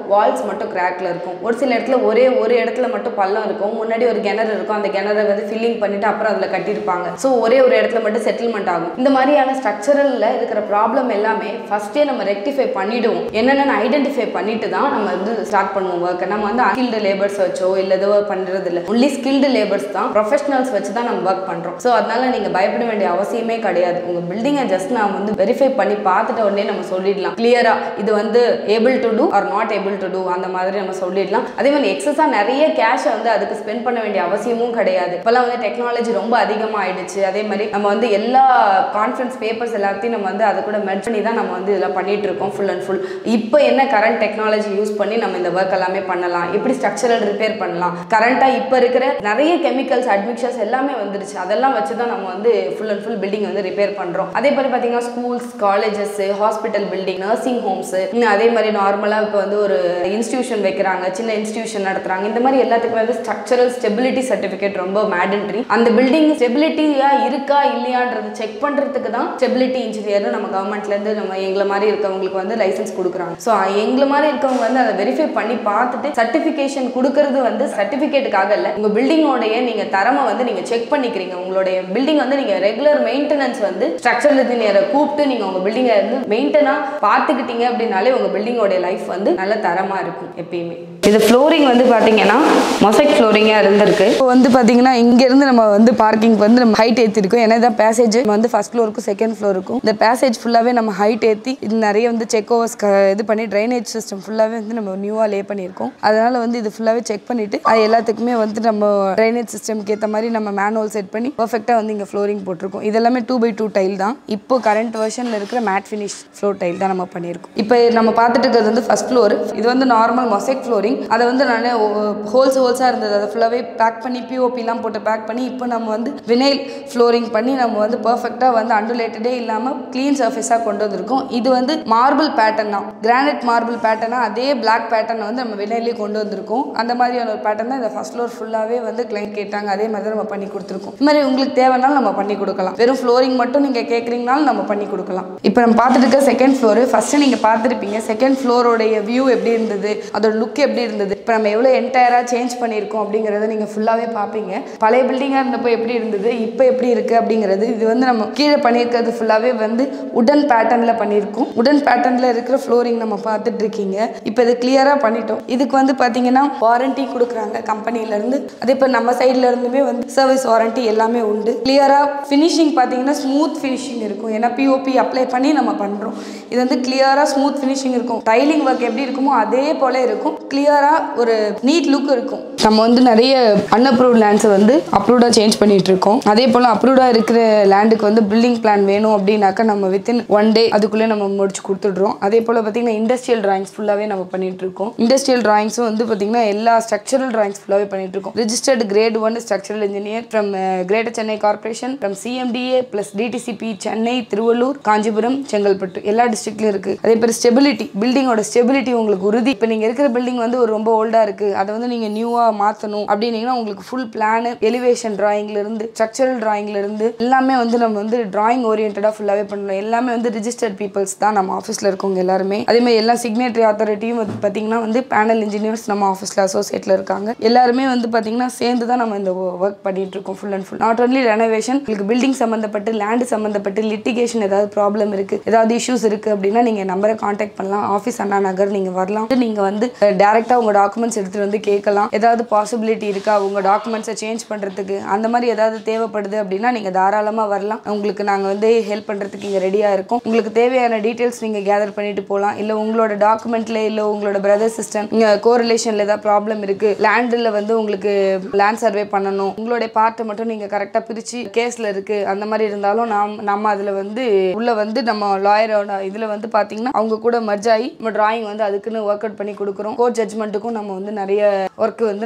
வால்ஸ் மட்டும் கிராக்ல இருக்கும் ஒரு சில இடத்துல ஒரே ஒரு இடத்துல மட்டும் பள்ளம் இருக்கும் முன்னாடி ஒரு கிணறு இருக்கும் அந்த கிணறை வந்து ஃபில்லிங் பண்ணிட்டு அப்புறம் அதில் கட்டியிருப்பாங்க ஸோ ஒரே ஒரு இடத்துல மட்டும் செட்டில்மெண்ட் ஆகும் இந்த மாதிரியான ஸ்ட்ரக்சரலில் இருக்கிற ப்ராப்ளம் எல்லாமே ஃபர்ஸ்டே நம்ம ரெக்டிஃபை பண்ணிடுவோம் என்னென்னு ஐடென்டிஃபை பண்ணிட்டு தான் நம்ம வந்து ஸ்டார்ட் பண்ணுவோம் ஒர்க்கை நம்ம வந்து அன்ஸ்கில்டு லேபர்ஸ் வச்சோ இல்லை ஏதோ பண்ணுறது இல்லை ஒன்லி ஸ்கில்டு லேபர்ஸ் தான் ப்ரொஃபஷனல்ஸ் வச்சு தான் நம்ம ஒர்க் பண்ணுறோம் ஸோ அதனால நீங்கள் பயப்பட வேண்டிய அவசியமே கிடையாது உங்கள் பில்டிங்கை ஜஸ்ட் நான் வந்து வெரிஃபை பண்ணி பார்த்துட்ட உடனே நம்ம சொல்லிடலாம் கிளியரா இது வந்து able to do or not able to do அந்த மாதிரி நம்ம சொல்லிடலாம் அதே மாதிரி எக்ஸஸாக நிறைய கேஷை வந்து அதுக்கு ஸ்பெண்ட் பண்ண வேண்டிய அவசியமும் கிடையாது இப்போல்லாம் வந்து டெக்னாலஜி ரொம்ப அதிகமாக ஆயிடுச்சு அதே மாதிரி நம்ம வந்து எல்லா கான்ஃபரன்ஸ் பேப்பர்ஸ் எல்லாத்தையும் நம்ம வந்து அதை கூட மெர்ஜ் பண்ணி தான் நம்ம வந்து இதெல்லாம் பண்ணிட்டு இருக்கோம் ஃபுல் அண்ட் ஃபுல் இப்போ என்ன கரண்ட் டெக்னாலஜி யூஸ் பண்ணி நம்ம இந்த ஒர்க் எல்லாமே பண்ணலாம் எப்படி ஸ்ட்ரக்சரல் ரிப்பேர் பண்ணலாம் கரண்ட்டாக இப்போ இருக்கிற நிறைய கெமிக்கல்ஸ் அட்மிக்சர்ஸ் எல்லாமே வந்துருச்சு அதெல்லாம் வச்சு தான் நம்ம வந்து ஃபுல் அண்ட் ஃபுல் பில்டிங் வந்து ரிப்பேர் பண்ணுறோம் அதே மாதிரி பார்த்தீங்கன்னா schools colleges hospital building nursing homes அதே மாதிரி நார்மலாக இப்போ வந்து ஒரு இன்ஸ்டியூஷன் வைக்கிறாங்க சின்ன இன்ஸ்டியூஷன் நடத்துறாங்க இந்த மாதிரி எல்லாத்துக்குமே வந்து ஸ்ட்ரக்சரல் ஸ்டெபிலிட்டி சர்டிஃபிகேட் ரொம்ப மேண்டன்ட்ரி அந்த பில்டிங் ஸ்டெபிலிட்டியா இருக்கா இல்லையான்றது செக் பண்ணுறதுக்கு தான் ஸ்டெபிலிட்டி இன்ஜினியர்னு நம்ம கவர்மெண்ட்லேருந்து நம்ம எங்களை மாதிரி இருக்கவங்களுக்கு வந்து லைசன்ஸ் கொடுக்குறாங்க ஸோ எங்களை மாதிரி இருக்கவங்க வந்து அதை வெரிஃபை பண்ணி பார்த்துட்டு சர்டிஃபிகேஷன் கொடுக்கறது வந்து சர்டிஃபிகேட்டுக்காக இல்லை உங்கள் பில்டிங்கோடைய நீங்கள் தரமை வந்து நீங்கள் செக் பண்ணிக்கிறீங்க உங்களுடைய பில்டிங் வந்து நீங்கள் ரெகுலர் மெயின்டெனன்ஸ் வந்து ஸ்ட்ரக்சரல் இன்ஜினியரை கூப்பிட்டு நீங்கள் உங்கள் பில்டிங்கை வந்து மெயின்டெனாக பார்த்துக்கிட்டீங்க அப்படின்னாலே உங்கள் பில்டிங்கோடைய லைஃப் வந்து நல்ல தரமாக இருக்கும் எப்பயுமே இது ஃப்ளோரிங் வந்து பார்த்தீங்கன்னா மொசைக் ஃப்ளோரிங்காக இருந்திருக்கு இப்போ வந்து பார்த்தீங்கன்னா இங்கேருந்து நம்ம வந்து பார்க்கிங் வந்து நம்ம ஹைட் ஏற்றிருக்கோம் ஏன்னா இதான் பேசேஜ் வந்து ஃபர்ஸ்ட் ஃப்ளோருக்கும் செகண்ட் ஃப்ளோருக்கும் இந்த பேசேஜ் ஃபுல்லாகவே நம்ம ஹைட் ஏற்றி இது நிறைய வந்து செக் ஓவர்ஸ் இது பண்ணி ட்ரைனேஜ் சிஸ்டம் ஃபுல்லாகவே வந்து நம்ம நியூவாக லே பண்ணியிருக்கோம் அதனால வந்து இது ஃபுல்லாகவே செக் பண்ணிட்டு அது எல்லாத்துக்குமே வந்து நம்ம ட்ரைனேஜ் சிஸ்டம்க்கு ஏற்ற மாதிரி நம்ம மேனுவல் செட் பண்ணி பர்ஃபெக்டாக வந்து இங்கே ஃப்ளோரிங் போட்டிருக்கோம் இதெல்லாமே டூ பை டூ டைல் தான் இப்போ கரண்ட் வெர்ஷனில் இருக்கிற மேட் ஃபினிஷ் ஃப்ளோர் டைல் தான் நம்ம பண்ணியிருக்கோம் இப்போ நம்ம பார்த்துட்டு இருக்கிறது வந்து ஃபர்ஸ்ட் ஃப்ளோர் இது வந்து நார்மல் மொசைக் ஃப்ளோரிங் அதை வந்து நான் ஹோல்ஸ் ஹோல்ஸாக இருந்தது அதை ஃபுல்லாகவே பேக் பண்ணி பிஓபிலாம் போட்டு பேக் பண்ணி இப்போ நம்ம வந்து வினைல் ஃப்ளோரிங் பண்ணி நம்ம வந்து பர்ஃபெக்டாக வந்து அண்டுலேட்டடே இல்லாமல் க்ளீன் சர்ஃபேஸாக கொண்டு வந்திருக்கோம் இது வந்து மார்பிள் பேட்டர்ன் தான் கிரானைட் மார்பிள் பேட்டர்னாக அதே பிளாக் பேட்டர்னை வந்து நம்ம வினைலே கொண்டு வந்திருக்கோம் அந்த மாதிரியான ஒரு பேட்டர்ன் தான் இந்த ஃபர்ஸ்ட் ஃப்ளோர் ஃபுல்லாகவே வந்து கிளைண்ட் கேட்டாங்க அதே மாதிரி தான் நம்ம பண்ணி கொடுத்துருக்கோம் இது மாதிரி உங்களுக்கு தேவைனாலும் நம்ம பண்ணி கொடுக்கலாம் வெறும் ஃப்ளோரிங் மட்டும் நீங்கள் கேட்குறீங்கனாலும் நம்ம பண்ணி கொடுக்கலாம் இப்போ நம்ம பார்த்துட்டு இருக்க செகண்ட் ஃப்ளோர் ஃபஸ்ட்டு நீங்கள் பார்த்துருப்பீங்க செகண்ட் ஃப்ளோரோடைய வியூ எப்படி இருந்தது அதோட லுக் எப்படி இருந்தது இப்போ நம்ம எவ்வளோ என்டையராக சேஞ்ச் பண்ணியிருக்கோம் அப்படிங்கிறத நீங்கள் ஃபுல்லாகவே பார்ப்பீங்க பழைய பில்டிங்காக இருந்தப்போ எப்படி இருந்தது இப்போ எப்படி இருக்குது அப்படிங்கிறது இது வந்து நம்ம கீழே பண்ணியிருக்கிறது ஃபுல்லாகவே வந்து உடன் பேட்டர்னில் பண்ணியிருக்கோம் உடன் பேட்டர்னில் இருக்கிற ஃப்ளோரிங் நம்ம பார்த்துட்டு இருக்கீங்க இப்போ இது கிளியராக பண்ணிட்டோம் இதுக்கு வந்து பார்த்தீங்கன்னா வாரண்டி கொடுக்குறாங்க கம்பெனிலேருந்து அதே இப்போ நம்ம சைடில் இருந்துமே வந்து சர்வீஸ் வாரண்டி எல்லாமே உண்டு கிளியராக ஃபினிஷிங் பார்த்தீங்கன்னா ஸ்மூத் ஃபினிஷிங் இருக்கும் ஏன்னா பிஓபி அப்ளை பண்ணி நம்ம பண்ணுறோம் இது வந்து கிளியராக ஸ்மூத் ஃபினிஷிங் இருக்கும் டைலிங் ஒர்க் எப்படி இருக்குமோ அதே போல் இருக்கும் கிளியராக ஒரு நீட் லுக் இருக்கும் நம்ம வந்து நிறைய அன்அப்ரூவ்ட் லேண்ட்ஸை வந்து அப்ரூவ்டாக சேஞ்ச் பண்ணிட்டு இருக்கோம் அதே போல் அப்ரூவ்டாக இருக்கிற லேண்டுக்கு வந்து பில்டிங் பிளான் வேணும் அப்படின்னாக்கா நம்ம வித்தின் ஒன் டே அதுக்குள்ளே நம்ம முடிச்சு கொடுத்துட்றோம் அதே போல் பார்த்தீங்கன்னா இண்டஸ்ட்ரியல் டிராயிங்ஸ் ஃபுல்லாகவே நம்ம பண்ணிட்டு இருக்கோம் இண்டஸ்ட்ரியல் டிராயிங்ஸும் வந்து பார்த்தீங்கன்னா எல்லா ஸ்ட்ரக்சரல் டிராயிங்ஸ் ஃபுல்லாகவே பண்ணிட்டு இருக்கோம் registered grade one structural engineer from greater Chennai corporation from CMDA plus DTCP Chennai Tiruvallur Kanchipuram Chengalpattu எல்லா டிஸ்ட்ரிக்ட்லையும் இருக்குது அதே மாதிரி ஸ்டெபிலிட்டி பில்டிங்கோட ஸ்டெபிலிட்டி உங்களுக்கு உறுதி இப்போ நீங்கள் இருக்கிற பில்டிங் வந்து ஒரு ரொம்ப ஓல்டாக இருக்குது அதை வந்து நீங்கள் நியூவாக மாற்றணும் அப்படின்னீங்கன்னா உங்களுக்கு ஃபுல் பிளானு எலிவேஷன் இருந்து ஸ்ட்ரக்சரல் இருந்து எல்லாமே வந்து நம்ம வந்து டிராயிங் ஓரியன்டாக ஃபுல்லாகவே பண்ணணும் எல்லாமே வந்து ரிஜிஸ்டர்ட் பீப்புள்ஸ் தான் நம்ம ஆஃபீஸில் இருக்கவங்க எல்லாருமே அதே மாதிரி எல்லா சிக்னேட்டரி அத்தாரிட்டியும் வந்து பார்த்தீங்கன்னா வந்து பேனல் இன்ஜினியர்ஸ் நம்ம ஆஃபீஸில் அசோசியேட்டில் இருக்காங்க எல்லாருமே வந்து பார்த்தீங்கன்னா சேர்ந்து தான் நம்ம இந்த ஒர்க் பண்ணிட்டு இருக்கோம் full and full not only renovation உங்களுக்கு பில்டிங் சம்மந்தப்பட்டு லேண்டு சம்மந்தப்பட்டு லிட்டிகேஷன் ஏதாவது ப்ராப்ளம் இருக்குது ஏதாவது இஷ்யூஸ் இருக்குது அப்படின்னா நீங்கள் நம்பரை காண்டாக்ட் பண்ணலாம் ஆஃபீஸ் அண்ணா நகர் நீங்கள் வரலாம் நீங்கள் வந்து டேரெக்டாக உங்கள் டாக்குமெண்ட்ஸ் எடுத்துகிட்டு வந்து கேட்கலாம் ஏதாவது பாசிபிலிட்டி இருக்கா உங்கள் டாக்குமெண்ட்ஸை சேஞ்ச் பண்ணுறதுக்கு அந்த மாதிரி ஏதாவது தேவைப்படுது அப்படின்னா நீங்கள் தாராளமாக வரலாம் உங்களுக்கு நாங்கள் வந்து ஹெல்ப் பண்ணுறதுக்கு இங்கே ரெடியாக இருக்கோம் உங்களுக்கு தேவையான டீட்டெயில்ஸ் நீங்கள் கேதர் பண்ணிட்டு போகலாம் இல்லை உங்களோட டாக்குமெண்ட்டில் இல்லை உங்களோட பிரதர் சிஸ்டம் இங்கே கோரிலேஷனில் ஏதாவது ப்ராப்ளம் இருக்குது லேண்டில் வந்து உங்களுக்கு லேண்ட் சர்வே பண்ணணும் உங்களுடைய பார்ட்டை மட்டும் நீங்கள் கரெக்டாக பிரித்து கேஸில் இருக்குது அந்த மாதிரி இருந்தாலும் நாம் நம்ம அதில் வந்து உள்ள வந்து நம்ம லாயரோட இதில் வந்து பார்த்தீங்கன்னா அவங்க கூட மர்ஜ் ஆகி நம்ம டிராயிங் வந்து அதுக்குன்னு ஒர்க் அவுட் பண்ணி கொடுக்குறோம் கோர்ட் ஜட்மெண்ட்டுக்கும் நம்ம வந்து நிறைய ஒர்க் வந்து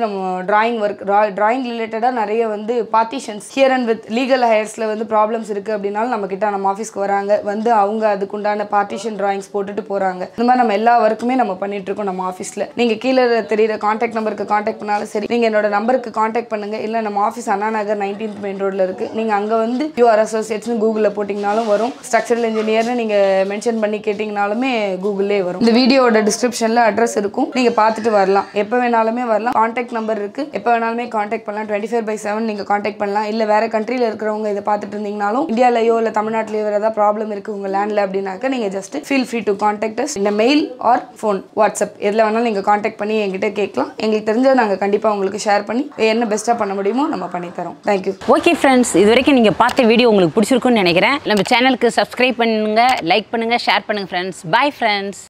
நம்ம டிராயிங் ஒர்க் டிராயிங் ரிலேட்டடாக நிறைய வந்து partitions here and with legal ஹையர்ஸில் வந்து ப்ராப்ளம்ஸ் இருக்குது அப்படின்னாலும் நம்ம கிட்ட நம்ம ஆஃபீஸ்க்கு வராங்க வந்து அவங்க அதுக்குண்டான பார்ட்டிஷன் டிராயிங்ஸ் போட்டுட்டு போகிறாங்க இந்த மாதிரி நம்ம எல்லா ஒர்க்குமே நம்ம பண்ணிட்டு இருக்கோம் நம்ம ஆஃபீஸில் நீங்கள் கீழே தெரியுற காண்டாக்ட் நம்பருக்கு காண்டாக்ட் பண்ணாலும் சரி நீங்கள் என்னோட நம்பருக்கு காண்டாக்ட் பண்ணுங்க இல்லை நம்ம office Anna Nagar nineteenth main ரோட்டில் இருக்குது நீங்கள் அங்கே வந்து யூஆர் அசோசியேட்ஸ்னு கூகுளில் போட்டிங்கனாலும் வரும் ஸ்ட்ரக்சரல் இன்ஜினியர்னு நீங்கள் மென்ஷன் பண்ணி கேட்டிங்கனாலுமே கூகுளே வரும் இந்த வீடியோட டிஸ்கிரிப்ஷனில் அட்ரஸ் இருக்கும் நீங்கள் பார்த்துட்டு வரலாம் எப்போ வேணாலுமே வரலாம் காண்டாக்ட் நம்பர் இருக்குது எப்போ வேணாலுமே காண்டாக்ட் பண்ணலாம் டுவெண்ட்டி ஃபோர் பை செவன் நீங்கள் காண்டாக்ட் பண்ணலாம் இல்லை வேறு கண்ட்ரியில் இருக்கிறவங்க இதை பார்த்துட்டு இருந்தீங்கனாலும் இந்தியாவிலையோ இல்லை தமிழ்நாட்டிலையோ வேறு ஏதாவது ப்ராப்ளம் இருக்குது உங்கள் லேண்டில் அப்படின்னாக்க நீங்கள் just feel free to contact us இந்த மெயில் ஆர் ஃபோன் வாட்ஸ்அப் எதில் வேணாலும் நீங்கள் காண்டாக்ட் பண்ணி என்கிட்ட கேட்கலாம் எங்களுக்கு தெரிஞ்சதை நாங்கள் கண்டிப்பாக உங்களுக்கு ஷேர் பண்ணி என்ன பெஸ்ட்டாக பண்ண முடியுமோ நம்ம பண்ணித்தரோம் தேங்க்யூ ஓகே ஃப்ரெண்ட்ஸ் இது வரைக்கும் நீங்கள் பார்த்த வீடியோ உங்களுக்கு பிடிச்சிருக்குன்னு நினைக்கிறேன் நம்ம சேனலுக்கு சப்ஸ்கிரைப் பண்ணுங்க லைக் பண்ணுங்க ஷேர் பண்ணுங்க ஃப்ரெண்ட்ஸ் பை ஃப்ரெண்ட்ஸ்